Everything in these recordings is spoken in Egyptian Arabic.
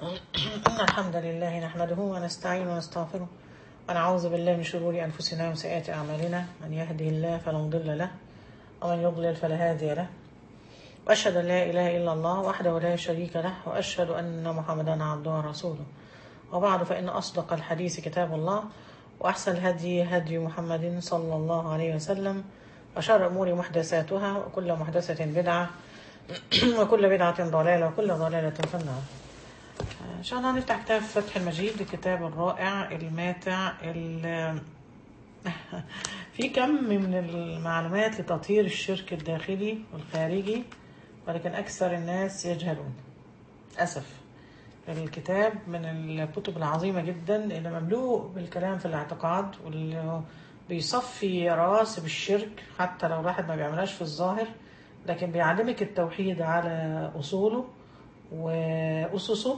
إن الحمد لله نحمده ونستعين ونستغفره ونعوذ بالله من شرور أنفسنا وسيئات أعمالنا من يهده الله فلا مضل له ومن يضلل فلا هادي له وأشهد أن لا إله إلا الله وحده لا شريك له وأشهد أن محمدا عبده ورسوله وبعد فإن أصدق الحديث كتاب الله وأحسن الهدي هدي محمد صلى الله عليه وسلم وشر الأمور محدثاتها وكل محدثة بدعة وكل بدعة ضلالة وكل ضلالة في النار إن شاء الله نفتح كتاب فتح المجيد الكتاب الرائع الماتع ال- في كم من المعلومات لتطهير الشرك الداخلي والخارجي ولكن أكثر الناس يجهلون أسف الكتاب من الكتب العظيمة جدا اللي مملوء بالكلام في الاعتقاد واللي بيصفي رواسب الشرك حتى لو الواحد ما بيعملهاش في الظاهر لكن بيعلمك التوحيد على أصوله وأسسه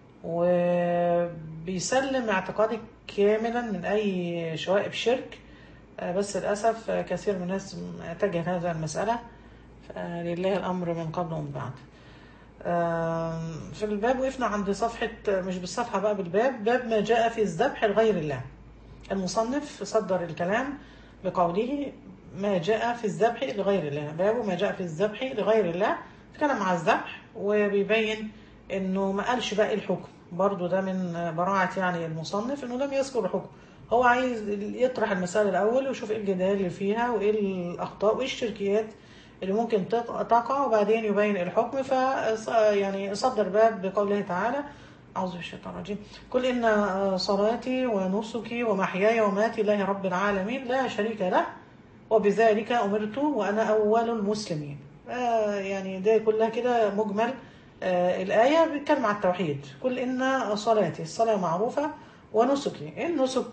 وبيسلم اعتقادك كاملا من أي شوائب شرك آه، بس للأسف آه، كثير من الناس تجهل هذا المسألة فلله الأمر من قبل ومن بعد آم، في الباب وقفنا عند صفحة مش بالصفحة بقى بالباب باب ما جاء في الذبح لغير الله المصنف صدر الكلام بقوله ما جاء في الذبح لغير الله باب ما جاء في الذبح لغير الله تكلم عن الذبح وبيبين انه ما قالش باقي الحكم برضو ده من براعة يعني المصنف انه لم يذكر الحكم هو عايز يطرح المسألة الأول ويشوف ايه الجدال اللي فيها وايه الأخطاء وايه الشركيات اللي ممكن تق- تقع وبعدين يبين الحكم ف يعني صدر باب بقوله تعالى أعوذ بالشيطان الرجيم قل إن صلاتي ونسكي ومحياي وماتي لله رب العالمين لا شريك له وبذلك أمرت وأنا أول المسلمين آه يعني ده كلها كده مجمل آه الآية بتتكلم عن التوحيد قل إن صلاتي الصلاة معروفة ونسكي إيه النسك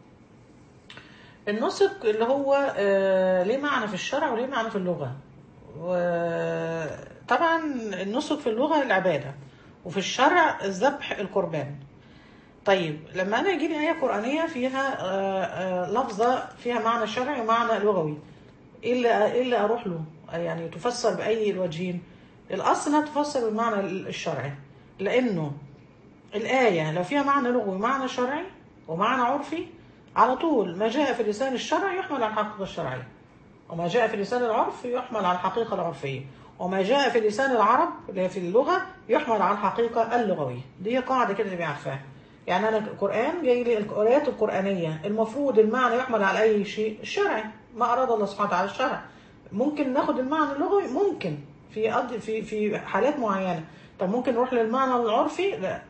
النسك اللي هو آه ليه معنى في الشرع وليه معنى في اللغة وطبعا النسك في اللغة العبادة وفي الشرع الذبح القربان طيب لما انا يجيني ايه قرانيه فيها آه، آه، لفظه فيها معنى شرعي ومعنى لغوي ايه اللي ايه اللي اروح له يعني تفسر باي الوجهين الاصل انها تفسر بالمعنى الشرعي لانه الايه لو فيها معنى لغوي ومعنى شرعي ومعنى عرفي على طول ما جاء في لسان الشرع يحمل على الحقيقه الشرعيه وما جاء في لسان العرف يحمل على الحقيقة العرفية وما جاء في لسان العرب اللي هي في اللغة يحمل على الحقيقة اللغوية دي قاعدة كده تبقى عارفاها يعني أنا القرآن جاي لي الآيات القرآنية المفروض المعنى يحمل على أي شيء الشرعي ما أراد الله سبحانه وتعالى الشرع ممكن ناخد المعنى اللغوي ممكن في قد في في حالات معينة طب ممكن نروح للمعنى العرفي لا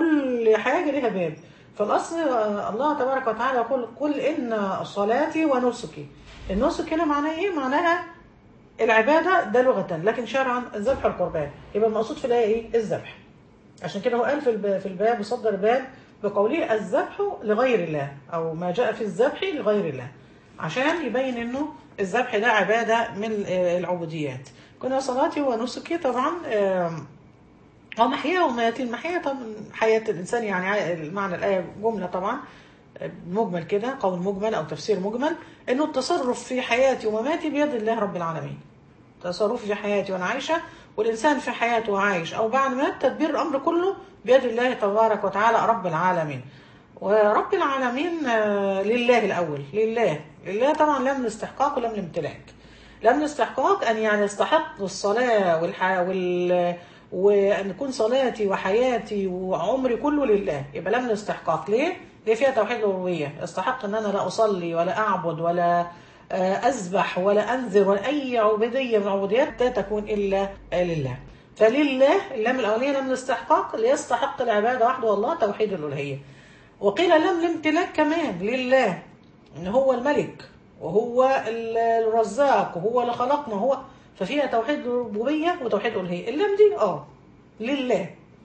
كل حاجة لها باب فالأصل آه، الله تبارك وتعالى يقول قل إن صلاتي ونسكي النسك هنا معناه إيه؟ معناها العبادة ده لغة لكن شرعا ذبح القربان يبقى المقصود في الآية إيه؟ الذبح عشان كده هو قال في الب- في الباب وصدر الباب بقوله الذبح لغير الله أو ما جاء في الذبح لغير الله عشان يبين إنه الذبح ده عبادة من آه، العبوديات كنا صلاتي ونسكي طبعا آم، أو محياه ومماتي المحيا طبعا حياة الإنسان يعني ع- المعنى الآية جملة طبعا مجمل كده قول مجمل أو تفسير مجمل إنه التصرف في حياتي ومماتي بيد الله رب العالمين تصرفي في حياتي وأنا عايشة والإنسان في حياته وعايش أو بعد ما مات تدبير الأمر كله بيد الله تبارك وتعالى رب العالمين ورب العالمين آه، لله الأول لله لله طبعا لم الاستحقاق ولم الامتلاك لم الاستحقاق أن يعني يستحق الصلاة والحياة وال وأن تكون صلاتي وحياتي وعمري كله لله يبقى لم الاستحقاق ليه؟ ليه فيها توحيد الألوهية استحق أن أنا لا أصلي ولا أعبد ولا آه، أذبح ولا أنذر ولا أي عبودية من العبوديات لا تكون إلا آه، لله فلله اللام الأولية لم الاستحقاق ليستحق العبادة وحده الله توحيد الألوهية وقيل لم الامتلاك كمان لله ان هو الملك وهو ال- الرزاق وهو اللي خلقنا هو ففيها توحيد ربوبيه وتوحيد الوهيه اللام دي اه لله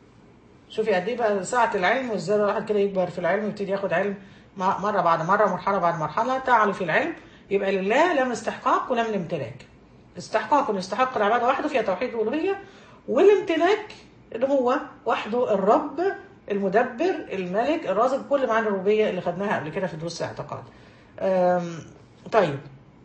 شوفي قد ايه بقى ساعه العلم وازاي الواحد كده يكبر في العلم ويبتدي ياخد علم م- مره بعد مره مرحله بعد مرحله تعالوا في العلم يبقى لله لم استحقاق ولم الامتلاك استحقاق يستحق العباده وحده فيها توحيد الالوهيه والامتلاك اللي هو وحده الرب المدبر الملك الرازق كل معاني الربوبيه اللي خدناها قبل كده في دروس الاعتقاد أم، طيب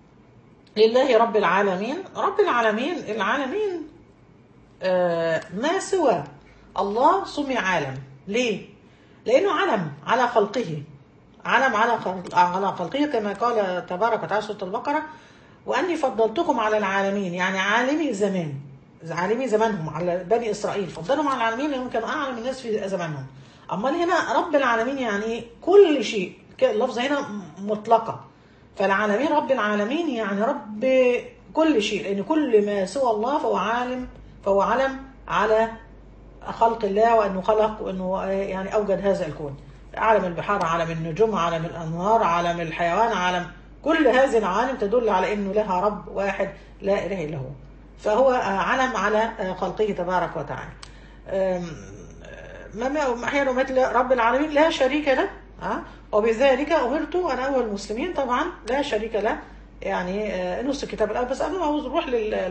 لله رب العالمين رب العالمين العالمين آه، ما سوى الله سمي عالم ليه؟ لأنه علم على خلقه علم على خلق على خلقه كما قال تبارك وتعالى سورة البقرة وأني فضلتكم على العالمين يعني عالمي زمان عالمي زمانهم على بني إسرائيل فضلهم على العالمين لأنهم كانوا أعلم الناس في زمانهم أمال هنا رب العالمين يعني كل شيء اللفظة هنا مطلقة فالعالمين رب العالمين يعني رب كل شيء لأن كل ما سوى الله فهو عالم فهو علم على خلق الله وأنه خلق وأنه يعني أوجد هذا الكون عالم البحار عالم النجوم عالم الأنهار عالم الحيوان عالم كل هذه العالم تدل على أنه لها رب واحد لا إله إلا هو فهو علم على خلقه تبارك وتعالى ما أحيانا مثل رب العالمين لا شريك له ها وبذلك أمرت أنا أول المسلمين طبعا لا شريك له يعني نص الكتاب الأول بس قبل ما نروح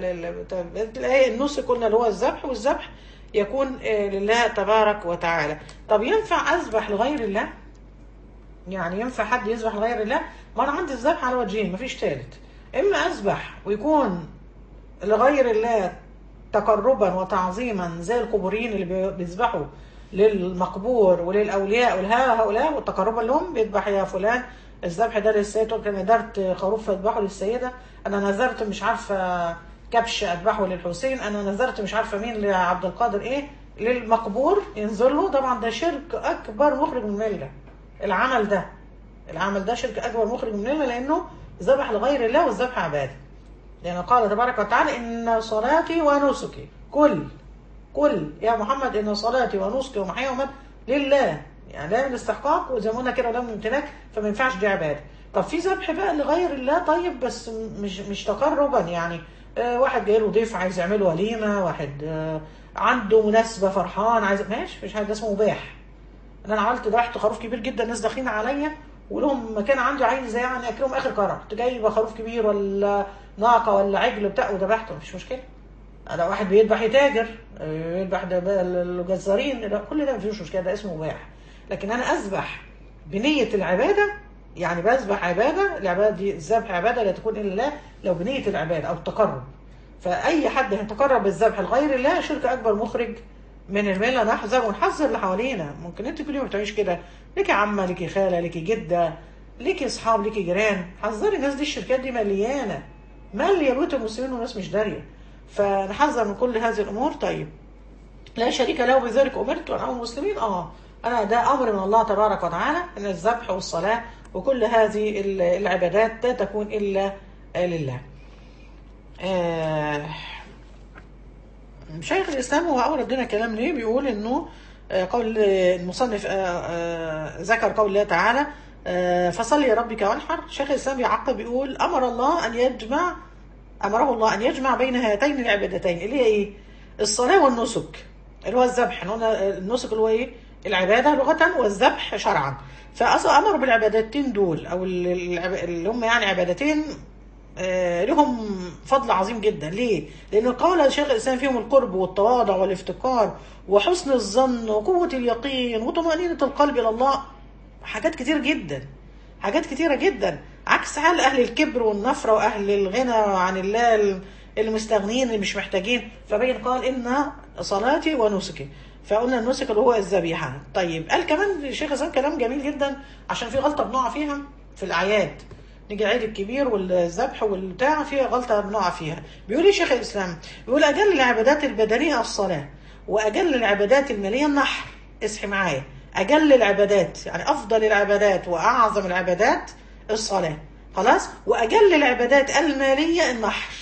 للآية النص قلنا اللي هو الذبح والذبح يكون لله تبارك وتعالى طب ينفع أذبح لغير الله يعني ينفع حد يذبح لغير الله ما أنا عندي الذبح على وجهين مفيش ثالث إما أذبح ويكون لغير الله تقربا وتعظيما زي القبوريين اللي بيذبحوا للمقبور وللأولياء ولهؤلاء والتقربا لهم بيذبح يا فلان الذبح ده للسيد قلت نذرت خروف اذبحه للسيدة أنا نذرت مش عارفة كبش اذبحه للحسين انا نذرت مش عارفه مين لعبد القادر ايه للمقبور ينزل له طبعا ده شرك اكبر مخرج من المله العمل ده العمل ده شرك اكبر مخرج من المله لانه ذبح لغير الله والذبح عباده لان قال تبارك وتعالى ان صلاتي ونسكي كل كل يا محمد ان صلاتي ونسكي ومحياي ومماتي لله يعني لا من الاستحقاق وزي ما قلنا كده ولا من الامتلاك فما ينفعش دي عباده طب في ذبح بقى لغير الله طيب بس مش مش تقربا يعني آه واحد جاي له ضيف عايز يعمل وليمه واحد آه عنده مناسبه فرحان عايز ماشي مفيش حاجه اسمه مباح ان انا عملت ذبحت خروف كبير جدا الناس داخلين عليا ولهم مكان عندي عايز يعني اكلهم اخر كرم كنت جايبه خروف كبير ولا ناقه ولا عجل بتاع وذبحته مفيش مشكله انا واحد بيذبح يتاجر يذبح ده الجزارين كل ده مفيش مشكله ده اسمه مباح لكن انا اذبح بنيه العباده يعني بذبح عبادة العبادة دي الذبح عبادة لا تكون إلا الله لو بنية العبادة أو التقرب فأي حد يتقرب بالذبح لغير الله شرك أكبر مخرج من الملة نحذر ونحذر اللي حوالينا ممكن أنت كل يوم بتعيش كده ليكي عمة ليكي خالة ليكي جدة ليكي أصحاب ليكي جيران حذري الناس دي الشركات دي مليانة مالية بيوت المسلمين والناس مش دارية فنحذر من كل هذه الأمور طيب لا شريك له بذلك أمرت وأنا المسلمين آه أنا ده أمر من الله تبارك وتعالى أن الذبح والصلاة وكل هذه العبادات لا تكون إلا لله آه شيخ الإسلام هو أورد لنا كلام ليه بيقول أنه قول المصنف ذكر قول الله تعالى فصلي يا ربك وانحر شيخ الإسلام بيعقب بيقول أمر الله أن يجمع أمره الله أن يجمع بين هاتين العبادتين اللي هي إيه الصلاة والنسك اللي هو الذبح النسك اللي هو إيه العبادة لغة والذبح شرعا فأصلا أمر بالعبادتين دول أو اللي هم يعني عبادتين آه لهم فضل عظيم جدا ليه؟ لأن قول شيخ الإسلام فيهم القرب والتواضع والافتقار وحسن الظن وقوة اليقين وطمأنينة القلب إلى الله حاجات كتير جدا حاجات كتيرة جدا عكس حال أهل الكبر والنفرة وأهل الغنى عن الله المستغنين اللي مش محتاجين فبين قال إن صلاتي ونسكي فقلنا النسك اللي هو الذبيحه طيب قال كمان الشيخ حسام كلام جميل جدا عشان في غلطه بنقع فيها في الاعياد نيجي العيد الكبير والذبح والبتاع فيها غلطه بنقع فيها بيقول ايه شيخ الاسلام بيقول اجل العبادات البدنيه الصلاه واجل العبادات الماليه النحر اصحي معايا اجل العبادات يعني افضل العبادات واعظم العبادات الصلاه خلاص واجل العبادات الماليه النحر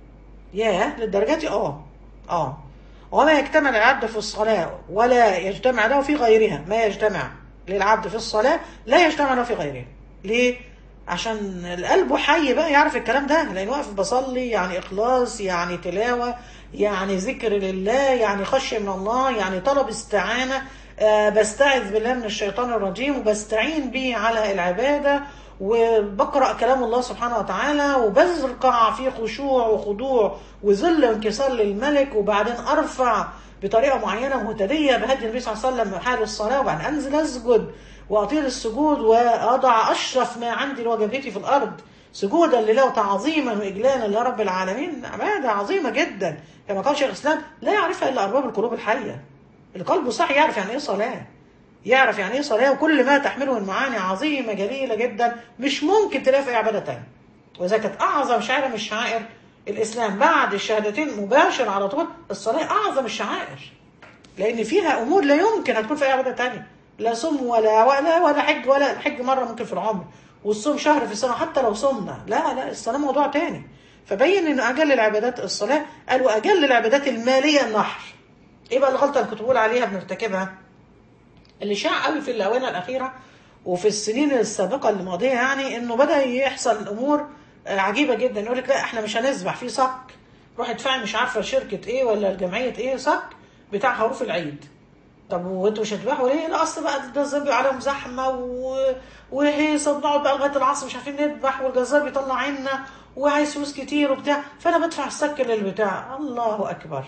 ياه للدرجه دي اه اه وما يجتمع العبد في الصلاة ولا يجتمع له في غيرها ما يجتمع للعبد في الصلاة لا يجتمع له في غيرها ليه؟ عشان القلب حي بقى يعرف الكلام ده لأن واقف بصلي يعني إخلاص يعني تلاوة يعني ذكر لله يعني خشية من الله يعني طلب استعانة آه بستعذ بالله من الشيطان الرجيم وبستعين به على العبادة وبقرأ كلام الله سبحانه وتعالى وبزرقع في خشوع وخضوع وذل وانكسار للملك وبعدين أرفع بطريقة معينة مهتدية بهدي النبي صلى الله عليه وسلم حال الصلاة وبعدين أنزل أسجد وأطيل السجود وأضع أشرف ما عندي لوجبتي في الأرض سجودا لله وتعظيما وإجلالا لرب العالمين عبادة عظيمة جدا كما قال شيخ الإسلام لا يعرفها إلا أرباب القلوب الحية القلب صح يعرف يعني إيه صلاة يعرف يعني ايه صلاه وكل ما تحمله من معاني عظيمه جليله جدا مش ممكن تلاقي في اي عباده تانية واذا كانت اعظم شعيره من شعائر الاسلام بعد الشهادتين مباشر على طول الصلاه اعظم الشعائر لان فيها امور لا يمكن هتكون في اي عباده تانية لا صوم ولا ولا ولا حج ولا الحج مره ممكن في العمر والصوم شهر في السنه حتى لو صمنا لا لا الصلاه موضوع تاني فبين انه اجل العبادات الصلاه قال واجل العبادات الماليه النحر ايه بقى الغلطه اللي كنت بقول عليها بنرتكبها اللي شاع قوي في الاونه الاخيره وفي السنين السابقه اللي ماضيه يعني انه بدا يحصل امور عجيبه جدا يقول لك لا احنا مش هنذبح في صك روح ادفعي مش عارفه شركه ايه ولا الجمعيه ايه صك بتاع خروف العيد طب وانتوا مش هتذبحوا ليه؟ لا اصل بقى ده الزبي عليهم زحمه و... وهيصه وبنقعد بقى لغايه العصر مش عارفين نذبح والجزار بيطلع عنا وعايز فلوس كتير وبتاع فانا بدفع السك للبتاع الله اكبر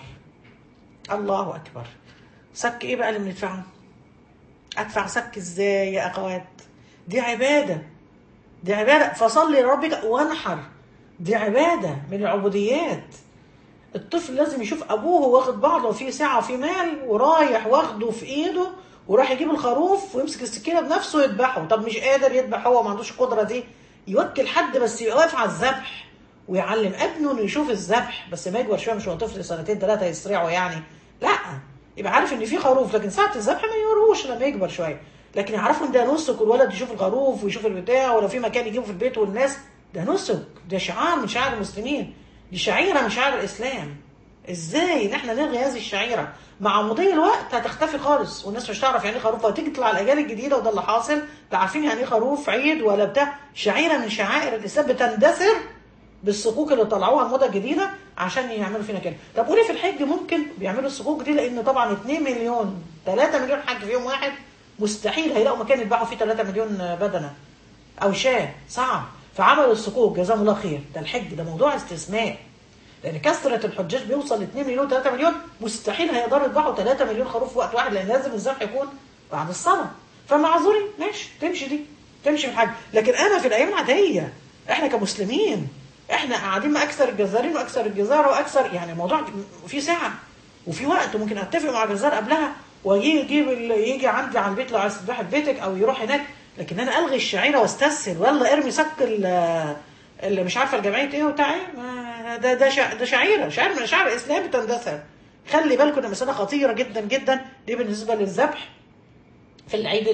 الله اكبر سك ايه بقى اللي بندفعه؟ ادفع سك ازاي يا اخوات؟ دي عباده دي عباده فصلي لربك وانحر دي عباده من العبوديات الطفل لازم يشوف ابوه واخد بعضه في ساعه وفي مال ورايح واخده في ايده وراح يجيب الخروف ويمسك السكينه بنفسه يذبحه طب مش قادر يذبح هو ما عندوش القدره دي يوكل حد بس يبقى واقف على الذبح ويعلم ابنه انه يشوف الذبح بس ما يكبر شويه مش هو طفل سنتين ثلاثه يسرعوا يعني لا يبقى عارف ان في خروف لكن ساعه الذبح ما يوروش لما يكبر شويه لكن يعرفوا ان ده نسك والولد يشوف الخروف ويشوف البتاع ولو في مكان يجيبه في البيت والناس ده نسك ده شعار من شعائر المسلمين دي شعيره من شعائر الاسلام ازاي ان احنا نلغي هذه الشعيره مع مضي الوقت هتختفي خالص والناس مش تعرف يعني ايه خروف وتيجي تطلع الاجيال الجديده وده اللي حاصل لا عارفين يعني ايه خروف عيد ولا بتاع شعيره من شعائر الاسلام بتندثر بالصكوك اللي طلعوها الموضه الجديده عشان يعملوا فينا كده طب قولي في الحج ممكن بيعملوا الصكوك دي لان طبعا 2 مليون 3 مليون حج في يوم واحد مستحيل هيلاقوا مكان يذبحوا فيه 3 مليون بدنه او شاه صعب فعملوا الصكوك جزاهم الله خير ده الحج ده موضوع استثناء لان كثره الحجاج بيوصل ل 2 مليون 3 مليون مستحيل هيقدروا يذبحوا 3 مليون خروف في وقت واحد لان لازم الذبح يكون بعد الصلاه فمعذورين ماشي تمشي دي تمشي في الحج لكن انا في الايام العاديه احنا كمسلمين احنا قاعدين مع اكثر الجزارين واكثر الجزاره واكثر يعني الموضوع في ساعه وفي وقت ممكن اتفق مع جزار قبلها ويجي يجيب يجي عندي على البيت لو عايز تذبح في بيتك او يروح هناك لكن انا الغي الشعيره واستسهل ولا ارمي سك اللي مش عارفه الجمعيه ايه وبتاع ايه ده ده شع ده شعيره شعير من شعائر الاسلام بتندثر خلي بالكم ده مساله خطيره جدا جدا دي بالنسبه للذبح في العيد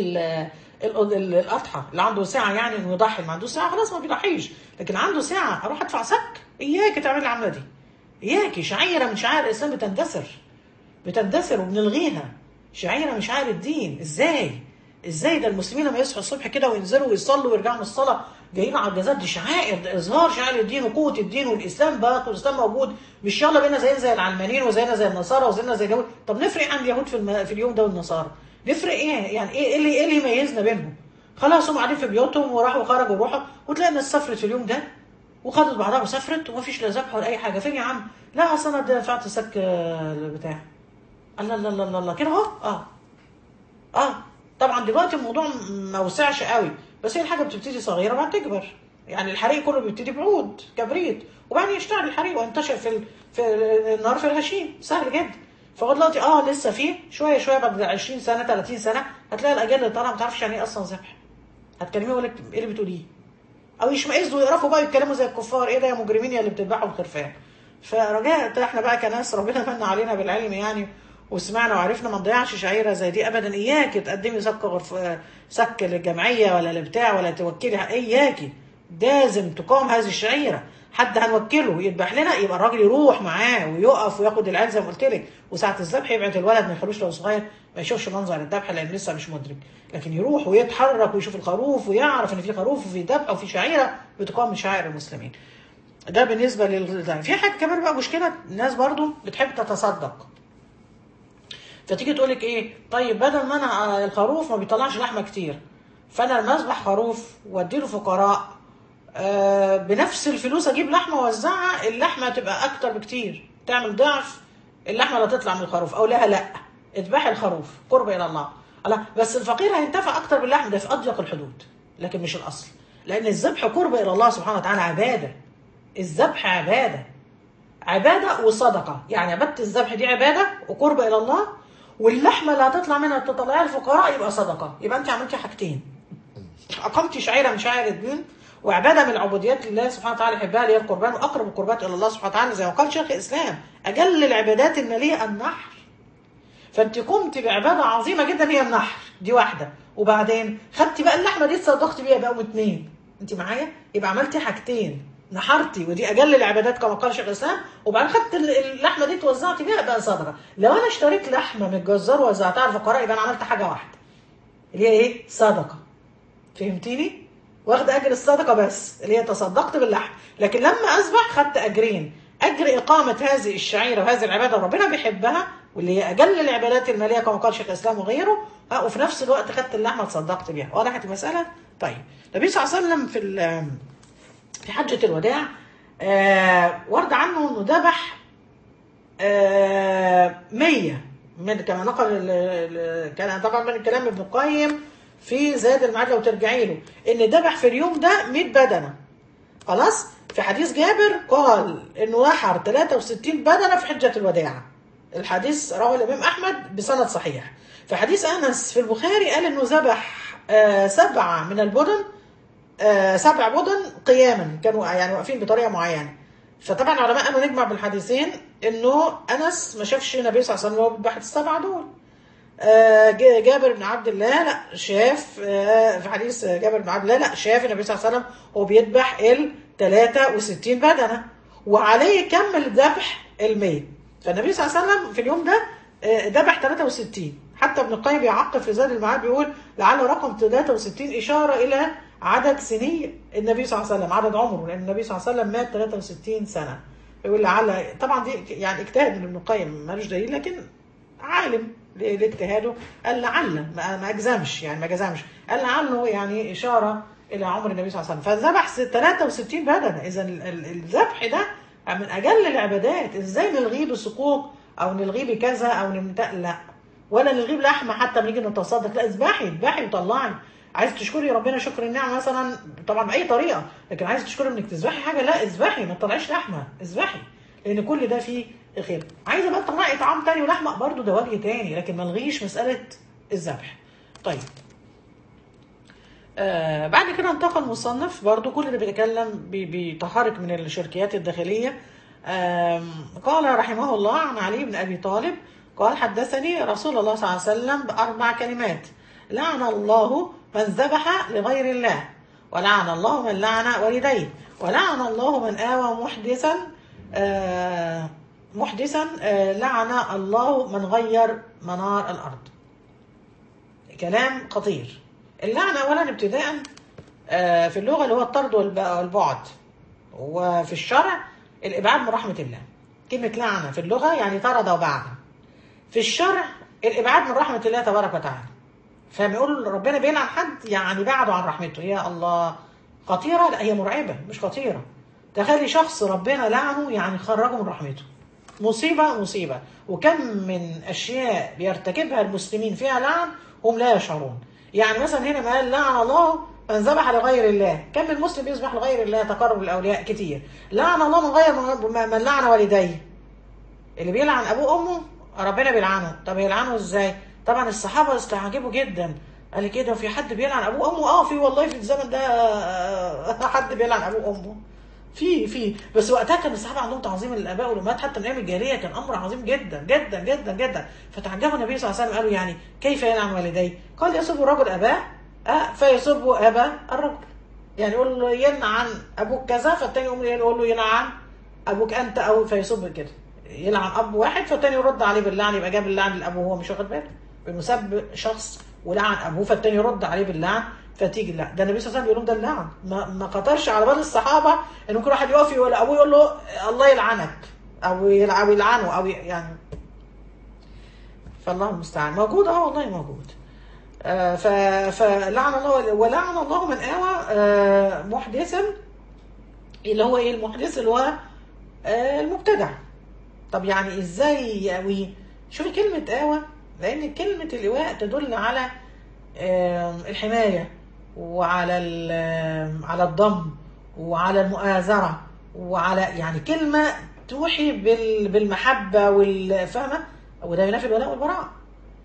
الاضحى اللي عنده ساعه يعني انه يضحي ما عندوش ساعه خلاص ما بيضحيش لكن عنده ساعه اروح ادفع سك اياك تعمل العمله دي اياك شعيره من شعائر الاسلام بتندثر بتندثر وبنلغيها شعيره من شعائر الدين ازاي ازاي ده المسلمين لما يصحوا الصبح كده وينزلوا ويصلوا ويرجعوا من الصلاه جايين على الجزات دي شعائر ده اظهار شعائر الدين وقوه الدين والاسلام باقي والاسلام موجود مش يلا بينا زينا زي العلمانيين وزينا زي النصارى وزينا زي اليهود طب نفرق عن اليهود في, الم... في اليوم ده والنصارى نفرق ايه يعني ايه اللي ايه اللي يميزنا بينهم خلاص هم قاعدين في بيوتهم وراحوا وخرجوا وروحوا وتلاقي الناس سافرت في اليوم ده وخدت بعضها وسافرت ومفيش لا ذبح ولا اي حاجه فين يا عم لا اصل انا دفعت سك البتاع الله الله الله الله كده اهو اه اه طبعا دلوقتي الموضوع ما وسعش قوي بس هي الحاجه بتبتدي صغيره وبعد تكبر يعني الحريق كله بيبتدي بعود كبريت وبعدين يشتغل الحريق وينتشر في ال... في النار في الهشيم سهل جدا فهو دلوقتي اه لسه فيه شويه شويه بعد 20 سنه 30 سنه هتلاقي الاجيال اللي طالعه ما تعرفش يعني ايه اصلا ذبح هتكلميه يقول لك ايه اللي بتقوليه او يشمئزوا ويقرفوا بقى يتكلموا زي الكفار ايه ده يا مجرمين يا اللي بتذبحوا الخرفان فرجاء احنا بقى كناس ربنا من علينا بالعلم يعني وسمعنا وعرفنا ما نضيعش شعيره زي دي ابدا اياك تقدمي سك غرف سك للجمعيه ولا لبتاع ولا توكلي اياكي لازم تقام هذه الشعيره حد هنوكله يذبح لنا يبقى الراجل يروح معاه ويقف وياخد العيال زي ما قلت لك وساعه الذبح يبعد الولد ما يخلوش لو صغير ما يشوفش منظر الذبح لان لسه مش مدرك لكن يروح ويتحرك ويشوف الخروف ويعرف ان في خروف وفي ذبح وفي شعيره بتقام من شعائر المسلمين ده بالنسبه لل في حاجه كمان بقى مشكله الناس برضو بتحب تتصدق فتيجي تقول لك ايه طيب بدل ما انا الخروف ما بيطلعش لحمه كتير فانا لما اذبح خروف واديله فقراء آه بنفس الفلوس اجيب لحمه واوزعها اللحمه تبقى اكتر بكتير تعمل ضعف اللحمه اللي تطلع من الخروف او لها لا اذبحي الخروف قرب الى الله الله بس الفقير هينتفع اكتر باللحم ده في اضيق الحدود لكن مش الاصل لان الذبح قرب الى الله سبحانه وتعالى عباده الذبح عباده عباده وصدقه يعني عباده الذبح دي عباده وقرب الى الله واللحمه اللي هتطلع منها تطلعيها الفقراء يبقى صدقه يبقى انت عملتي حاجتين اقمتي شعيره من شعائر الدين وعباده من العبوديات لله سبحانه وتعالى يحبها اللي هي القربان واقرب القربات الى الله سبحانه وتعالى زي ما قال شيخ الاسلام اجل العبادات الماليه النحر فانت قمت بعباده عظيمه جدا هي النحر دي واحده وبعدين خدتي بقى اللحمه دي تصدقتي بيها بقوا اتنين انت معايا يبقى عملتي حاجتين نحرتي ودي اجل العبادات كما قال شيخ الاسلام وبعدين خدت اللحمه دي توزعتي بيها بقى صدقه لو انا اشتريت لحمه من الجزار ووزعتها على الفقراء يبقى انا عملت حاجه واحده اللي هي ايه صدقه فهمتيني واخد اجر الصدقه بس اللي هي تصدقت باللحم لكن لما اذبح خدت اجرين اجر اقامه هذه الشعيره وهذه العباده ربنا بيحبها واللي هي اجل العبادات الماليه كما قال شيخ الاسلام وغيره ها وفي نفس الوقت خدت اللحمه تصدقت بيها وضحت المساله طيب النبي صلى الله عليه وسلم في في حجه الوداع آه ورد عنه انه ذبح آه 100 من كما نقل كان طبعا من الكلام ابن القيم في زاد المعاد لو ترجعي له ان ذبح في اليوم ده 100 بدنه خلاص في حديث جابر قال انه نحر 63 بدنه في حجه الوداع الحديث رواه الامام احمد بسند صحيح في حديث انس في البخاري قال انه ذبح آه سبعه من البدن آه سبع بدن قياما كانوا يعني واقفين بطريقه معينه فطبعا العلماء قالوا نجمع بالحديثين انه انس ما شافش النبي صلى الله عليه وسلم وهو بيذبح السبعه دول آه جابر بن عبد الله لا شاف آه في حديث جابر بن عبد الله لا شاف النبي صلى الله عليه وسلم وهو بيذبح ال 63 بدنه وعليه كمل ذبح ال 100 فالنبي صلى الله عليه وسلم في اليوم ده ذبح 63 حتى ابن القيم بيعقب في زاد المعاد بيقول لعل رقم 63 اشاره الى عدد سنين النبي صلى الله عليه وسلم عدد عمره لان النبي صلى الله عليه وسلم مات 63 سنه يقول لعل طبعا دي يعني اجتهاد من ابن القيم مالوش دليل لكن عالم لاجتهاده قال لعل ما اجزمش يعني ما جزمش قال لعله يعني اشاره الى عمر النبي صلى الله عليه وسلم فذبح 63 بدنه اذا الذبح ده من اجل العبادات ازاي نلغيه بسقوق او نلغيه بكذا او نمت... لا ولا نلغيه بلحمه حتى نيجي نتصدق لا اذبحي اذبحي وطلعي عايز تشكري ربنا شكر النعمه مثلا طبعا باي طريقه لكن عايز تشكري انك تذبحي حاجه لا اذبحي ما تطلعيش لحمه اذبحي لان كل ده فيه خير عايزه بقى تطلعي طعام تاني ولحمه برضه ده وجه تاني لكن ما نلغيش مساله الذبح طيب آه بعد كده انتقل المصنف برضو كل اللي بيتكلم بيطهرك من الشركيات الداخلية آه قال رحمه الله عن علي بن أبي طالب قال حدثني رسول الله صلى الله عليه وسلم بأربع كلمات لعن الله من ذبح لغير الله ولعن الله من لعن والديه ولعن الله من آوى محدثا آه محدثا لعن الله من غير منار الأرض كلام خطير اللعنة أولا ابتداء في اللغة اللي هو الطرد والبعد وفي الشرع الإبعاد من رحمة الله كلمة لعنة في اللغة يعني طرد وبعد في الشرع الإبعاد من رحمة الله تبارك وتعالى فلما يقول ربنا بيلعن حد يعني بعده عن رحمته يا الله خطيرة لا هي مرعبة مش خطيرة تخيلي شخص ربنا لعنه يعني خرجه من رحمته مصيبة مصيبة وكم من أشياء بيرتكبها المسلمين فيها لعن هم لا يشعرون يعني مثلا هنا ما قال لعن الله من ذبح لغير الله كم من مسلم يذبح لغير الله تقرب الاولياء كتير لعن الله من غير من لعن والديه اللي بيلعن ابوه وامه ربنا بيلعنه طب يلعنه ازاي طبعا الصحابه استعجبوا جدا قال لي كده في حد بيلعن ابوه وامه اه في والله في الزمن ده حد بيلعن ابوه وامه في في بس وقتها كان الصحابه عندهم تعظيم للاباء والامهات حتى من ايام الجاهليه كان امر عظيم جدا جدا جدا جدا فتعجبوا النبي صلى الله عليه وسلم قالوا يعني كيف يلعن والديه؟ قال يسب الرجل اباه أه فيسب ابا الرجل يعني يقول له يلعن ابوك كذا فالتاني يقوم يقول له يلعن ابوك انت او فيسب كده يلعن اب واحد فالتاني يرد عليه باللعن يبقى جاب اللعن لابوه وهو مش واخد باله انه سب شخص ولعن ابوه فالتاني يرد عليه باللعن فتيجي لا ده النبي صلى الله عليه وسلم بيقول لهم ده اللعن ما, ما خطرش على بال الصحابه ان ممكن واحد يقف يقول ابوه يقول له الله يلعنك او يلعنه او يعني فالله المستعان موجود اه والله موجود آه فلعن الله ولعن الله من آوى آه محدثا اللي هو ايه المحدث اللي هو آه المبتدع طب يعني ازاي يأوي شوفي كلمة آوى لأن كلمة الإيواء تدل على الحماية وعلى على الضم وعلى المؤازرة وعلى يعني كلمة توحي بالمحبة والفهمة وده ينافي الولاء والبراء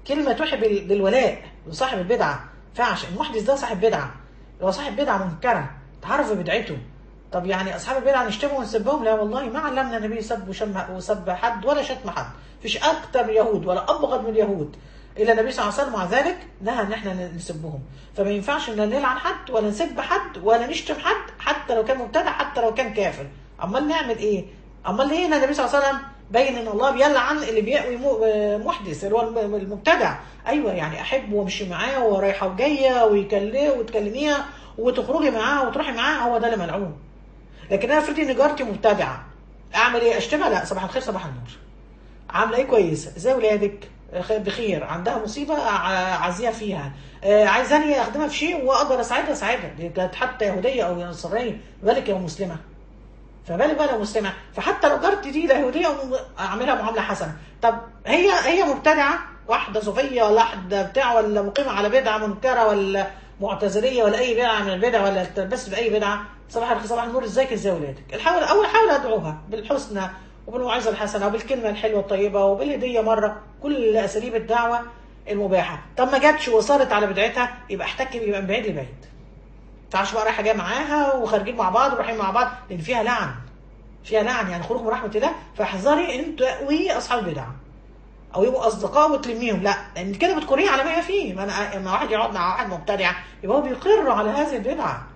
كلمه توحي بال- بالولاء لصاحب البدعه ما ينفعش المحدث ده صاحب بدعه هو صاحب بدعه منكره تعرف بدعته طب يعني اصحاب البدعه نشتمهم ونسبهم لا والله ما علمنا النبي سب وشم وسب حد ولا شتم حد فيش اكتر من اليهود ولا ابغض من اليهود الا النبي صلى الله عليه وسلم مع ذلك نهى ان احنا نسبهم فما ينفعش ان نلعن حد ولا نسب حد ولا نشتم حد حتى لو كان مبتدع حتى لو كان كافر امال نعمل ايه امال ليه النبي صلى الله عليه وسلم بين ان الله بيلعن اللي بيأوي مو- محدث اللي هو الم- المبتدع ايوه يعني احبه وامشي معاه ورايحه وجايه ويكلمه وتكلميها وتخرجي معاه وتروحي معاه هو ده اللي ملعون لكن انا افرضي ان جارتي مبتدعه اعمل ايه اشتمها لا صباح الخير صباح النور عامله ايه كويسه ازاي ولادك خ- بخير عندها مصيبه ع- عازيه فيها آه، عايزاني اخدمها في شيء واقدر اساعدها اساعدها دي كانت حتى يهوديه او نصرانيه بالك لو مسلمه فبالك بقى لو مسلمه فحتى لو جارتي دي لا يهوديه اعملها معامله حسنه طب هي هي مبتدعه واحده صوفيه ولا واحده بتاع ولا مقيمه على بدعه منكره ولا معتزليه ولا اي بدعه من البدع ولا تلبس باي بدعه صباح الخير صباح النور ازيك ازاي ولادك الحاول اول حاول ادعوها بالحسنى وبالموعظه الحسنه وبالكلمه الحلوه الطيبه وبالهديه مره كل اساليب الدعوه المباحه طب ما جاتش وصارت على بدعتها يبقى احتك يبقى من بعيد لبعيد تعرفش بقى رايحه جايه معاها وخارجين مع بعض ورايحين مع بعض لان فيها لعن فيها لعن يعني خروج من رحمه الله فاحذري ان تأوي اصحاب البدع او يبقوا اصدقاء وتلميهم لا لان كده بتكرهيه على ما هي فيه ما انا لما واحد يقعد مع واحد مبتدع يبقى هو بيقر على هذه البدعه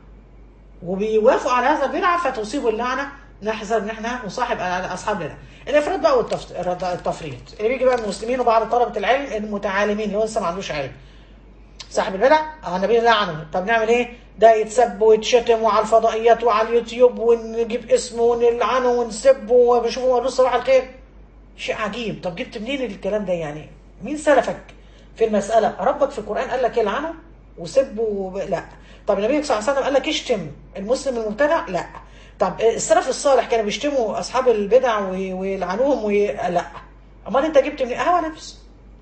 وبيوافق على هذا البدعه فتصيب اللعنه نحذر ان احنا نصاحب اصحاب البدع الافراط بقى والتف- التفريط اللي بيجي بقى المسلمين وبعض طلبه العلم المتعالمين اللي هو لسه ما عندوش علم صاحب البدع اه النبي لعنه طب نعمل ايه ده يتسب ويتشتم وعلى الفضائيات وعلى اليوتيوب ونجيب اسمه ونلعنه ونسبه ونشوفه ونقول صباح الخير شيء عجيب طب جبت منين الكلام ده يعني مين سلفك في المسألة ربك في القرآن قال لك يلعنه وسبه وب... لا طب النبي صلى الله عليه وسلم قال لك اشتم المسلم المبتدع لا طب السلف الصالح كانوا بيشتموا أصحاب البدع وي- ويلعنوهم وي... لا أمال أنت جبت منين هوى نفس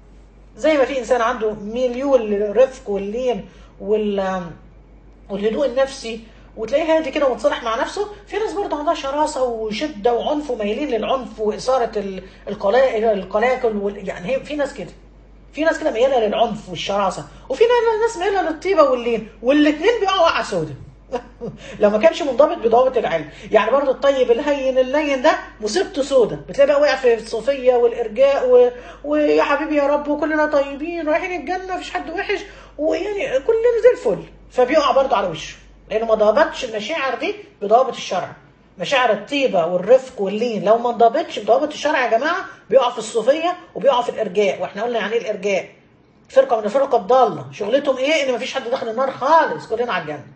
زي ما في إنسان عنده مليون الرفق واللين وال والهدوء النفسي وتلاقيه هادي كده ومتصالح مع نفسه في ناس برضه عندها شراسه وشده وعنف ومايلين للعنف واثاره ال- القلا- القلاقل وال- يعني هي في ناس كده في ناس كده مياله للعنف والشراسه وفي ناس مياله للطيبه واللين والاثنين بيقعوا وقعه سودة لو ما كانش منضبط بضوابط العلم يعني برضه الطيب الهين اللين ده مصيبته سودة بتلاقي بقى وقع في الصوفيه والارجاء و... ويا حبيبي يا رب وكلنا طيبين رايحين الجنه مفيش حد وحش ويعني كلنا زي الفل فبيقع برضه على وشه لانه ما ضابطش المشاعر دي بضوابط الشرع مشاعر الطيبة والرفق واللين لو ما انضبطش بضوابط الشرع يا جماعة بيقع في الصوفية وبيقع في الإرجاء واحنا قلنا يعني ايه الإرجاء فرقة من الفرق الضالة شغلتهم ايه ان مفيش حد داخل النار خالص كلنا على الجنة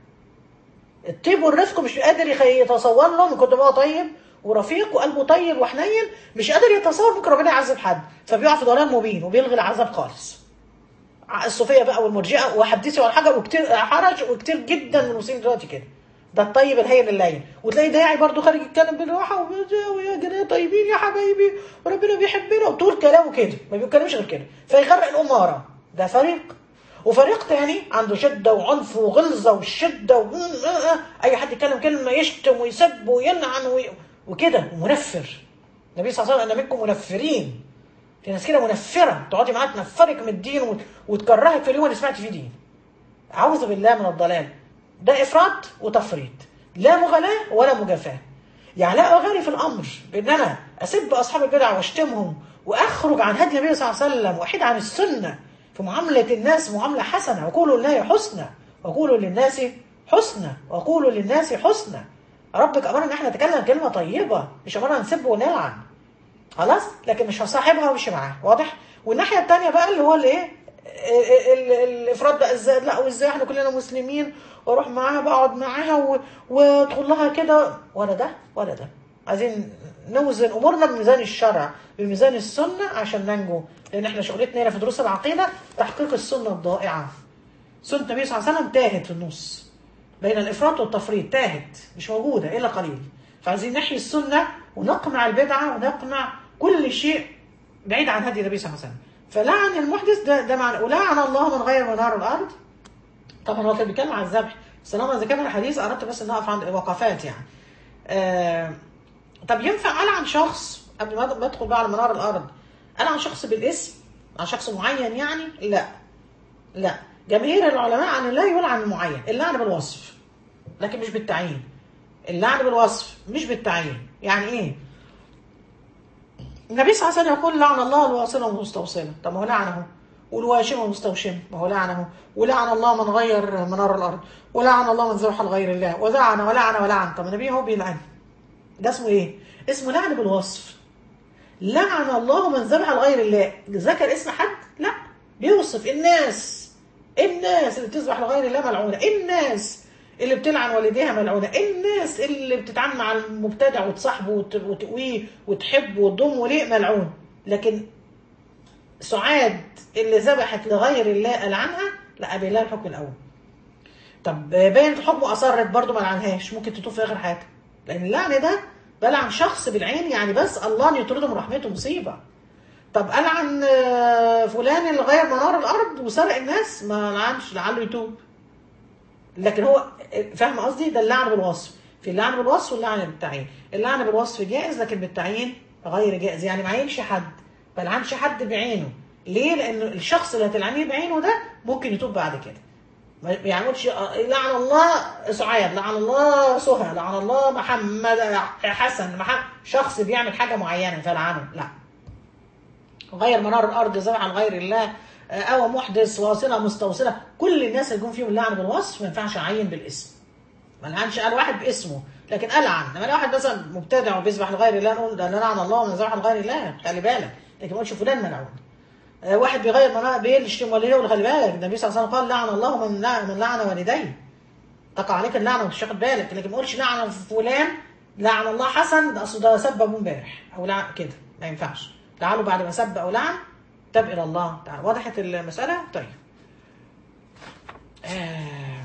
الطيب والرفق مش قادر يخ- يتصور له من كتر ما هو طيب ورفيق وقلبه طيب وحنين مش قادر يتصور ممكن ربنا يعذب حد فبيقع في ضلال مبين وبيلغي العذاب خالص الصوفيه بقى والمرجئه وحدثي ولا حاجه وكتير حرج وكتير جدا من المسلمين دلوقتي كده ده الطيب الهين اللين وتلاقي داعي برضو خارج يتكلم بالراحه وبتاع ويا جماعه طيبين يا حبايبي وربنا بيحبنا وطول كلامه كده ما بيتكلمش غير كده فيغرق الامه وراه ده فريق وفريق تاني عنده شده وعنف وغلظه والشده و... اي حد يتكلم كلمه يشتم ويسب ويلعن وي... وكده ومنفر النبي صلى الله عليه وسلم ان منكم منفرين في ناس كده منفره تقعدي معاها تنفرك من الدين وت- وتكرهك في اليوم اللي سمعت فيه دين اعوذ بالله من الضلال ده افراط وتفريط لا مغالاه ولا مجافاه يعني لا اغالي في الامر بان انا اسب اصحاب البدع واشتمهم واخرج عن هدي النبي صلى الله عليه وسلم واحيد عن السنه في معامله الناس معامله حسنه وقولوا لله حسنى وقولوا للناس حسنى وقولوا للناس حسنى ربك امرنا ان احنا نتكلم كلمه طيبه مش امرنا نسب ونلعن خلاص لكن مش هصاحبها وامشي معاها واضح والناحيه الثانيه بقى اللي هو الايه ال- ال- الافراد بقى ازاي لا وازاي احنا كلنا مسلمين واروح معاها بقعد معاها و- وادخل لها كده ولا ده ولا ده عايزين نوزن امورنا بميزان الشرع بميزان السنه عشان ننجو لان احنا شغلتنا هنا في دروس العقيده تحقيق السنه الضائعه سنه النبي صلى الله عليه وسلم تاهت في النص بين الافراط والتفريط تاهت مش موجوده الا قليل فعايزين نحيي السنه ونقمع البدعه ونقمع كل شيء بعيد عن هدي النبي صلى الله عليه وسلم فلعن المحدث ده ده معنى ولعن الله من غير منار الارض طبعا هو كان بيتكلم عن الذبح بس لما ذكرنا الحديث اردت بس ان اقف عند وقفات يعني آه طب ينفع العن شخص قبل ما ما ادخل بقى على منار الارض العن شخص بالاسم عن شخص معين يعني لا لا جماهير العلماء عن الله يلعن المعين اللعن بالوصف لكن مش بالتعيين اللعن بالوصف مش بالتعيين يعني ايه النبي صلى الله عليه وسلم يقول لعن الله الواصل والمستوصلة طب ما هو لعنه والواشم والمستوشم ما هو لعنه ولعن الله من غير منار الارض ولعن الله من ذبح لغير الله ولعن ولعن ولعن طب النبي هو بيلعن ده اسمه ايه؟ اسمه لعن بالوصف لعن الله من ذبح لغير الله ذكر اسم حد؟ لا بيوصف الناس الناس اللي بتذبح لغير الله ملعونه الناس اللي بتلعن والديها ملعونه الناس اللي بتتعامل مع المبتدع وتصاحبه وت- وتقويه وتحبه وتضمه ليه ملعون لكن سعاد اللي ذبحت لغير الله ألعنها لا أبي لها الحكم الأول طب باين الحكم أصرت برضه ما لعنهاش ممكن تتوب في آخر حياتها لأن اللعن ده بلعن شخص بالعين يعني بس الله أن يطرده من رحمته مصيبة طب ألعن آه، فلان اللي غير منار الأرض وسرق الناس ما لعنش لعله يتوب لكن هو فاهم قصدي ده اللعن بالوصف في اللعن بالوصف واللعن بالتعيين اللعن بالوصف جائز لكن بالتعيين غير جائز يعني ما عينش حد ما لعنش حد بعينه ليه لان الشخص اللي هتلعنيه بعينه ده ممكن يتوب بعد كده ما يعملش لعن الله سعاد لعن الله سهى لعن الله محمد حسن محمد شخص بيعمل حاجه معينه فلعنه لا غير منار الارض زرعا غير الله او محدث واصله مستوصله كل الناس اللي يكون فيهم اللعن بالوصف ما ينفعش اعين بالاسم ما لعنش قال واحد باسمه لكن العن لما لو واحد مثلا مبتدع وبيذبح لغير الله نقول ده لعن الله من ذبح لغير الله خلي بالك لكن ما نقولش فلان ملعون آه، واحد بيغير منار بيشتم والديه يقول خلي بالك النبي صلى الله عليه وسلم قال لعن الله من لعن من لعن والديه تقع عليك اللعنه وانت مش واخد بالك لكن ما نقولش لعن فلان لعن الله حسن ده اصل ده سب ابوه امبارح او لعن كده ما ينفعش لعله بعد ما سب او لعن تاب الى الله تعالى وضحت المساله طيب آه.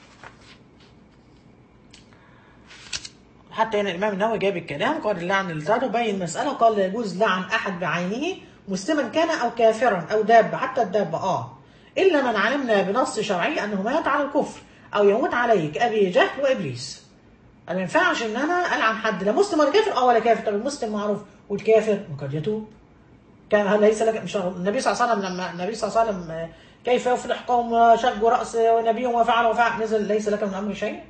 حتى هنا الامام النووي جاب الكلام قال اللعن الزاد وبين المساله قال لا يجوز لعن احد بعينه مسلما كان او كافرا او دابه حتى الدابه اه الا من علمنا بنص شرعي انه مات على الكفر او يموت عليه كابي جهل وابليس أنا ما ينفعش ان انا العن حد لا مسلم ولا كافر اه ولا كافر طب المسلم معروف والكافر قد يتوب كان هل ليس لك مش النبي صلى الله عليه وسلم لما النبي صلى الله عليه وسلم آه، كيف يفلح قوم شقوا راس نبيهم وفعل وفعل نزل ليس لك من الامر شيء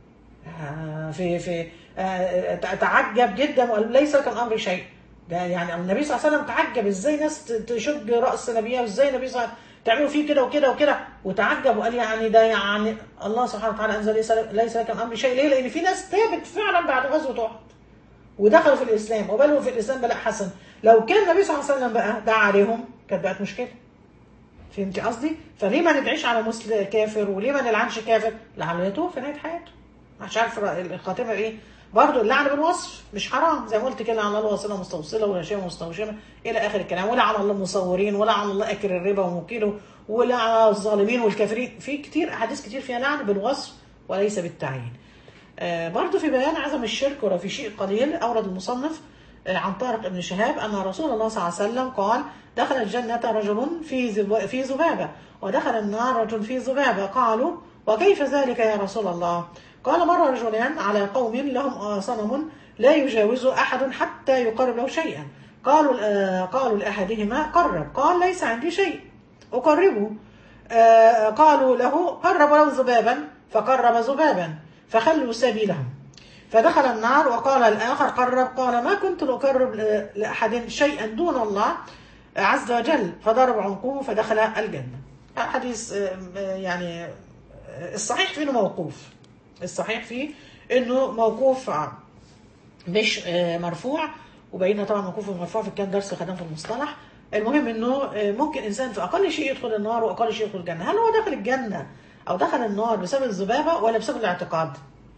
آه، في في آه، تعجب جدا وقال ليس لك من الامر شيء ده يعني النبي صلى الله عليه وسلم تعجب ازاي ناس ت- تشد راس نبيها وازاي النبي صلى الله عليه وسلم تعملوا فيه كده وكده وكده وتعجب وقال يعني ده يعني الله سبحانه وتعالى انزل ليس لك- ليس لك من الامر شيء ليه؟ لان في ناس تابت فعلا بعد غزوه احد ودخلوا في الاسلام وبلغوا في الاسلام بلاء حسن لو كان النبي صلى الله عليه وسلم بقى دعا عليهم كانت بقت مشكله فهمتي قصدي؟ فليه ما ندعيش على مسلم كافر وليه ما نلعنش كافر؟ لعله يتوب في نهايه حياته مش عارف الخاتمه ايه برضه اللعن بالوصف مش حرام زي ما قلت كده على الله واصله مستوصله وهشام مستوشمه الى اخر الكلام ولا على الله المصورين ولا على الله اكل الربا وموكله ولا على الظالمين والكافرين في كتير احاديث كتير فيها لعن بالوصف وليس بالتعيين آه، برضو في بيان عظم الشرك ولا في شيء قليل أورد المصنف آه، عن طارق بن شهاب أن رسول الله صلى الله عليه وسلم قال دخل الجنة رجل في ذب- في ذبابة ودخل النار رجل في ذبابة قالوا وكيف ذلك يا رسول الله قال مر رجلان على قوم لهم آه، صنم لا يجاوز أحد حتى يقرب له شيئا قالوا آه، قالوا لأحدهما قرب قال ليس عندي شيء أقربه آه، قالوا له قرب له ذبابا فقرب ذبابا فخلوا سبيلهم فدخل النار وقال الآخر قرب قال ما كنت لأقرب ل- لأحد شيئا دون الله عز وجل فضرب عنقه فدخل الجنة حديث آه، آه، يعني آه، الصحيح فيه إنه موقوف الصحيح فيه انه موقوف ع- مش آه، مرفوع وبينا طبعا موقوف ومرفوع في كان درس خدام في المصطلح المهم انه آه، ممكن انسان في اقل شيء يدخل النار واقل شيء يدخل الجنه هل هو دخل الجنه او دخل النار بسبب الذبابه ولا بسبب الاعتقاد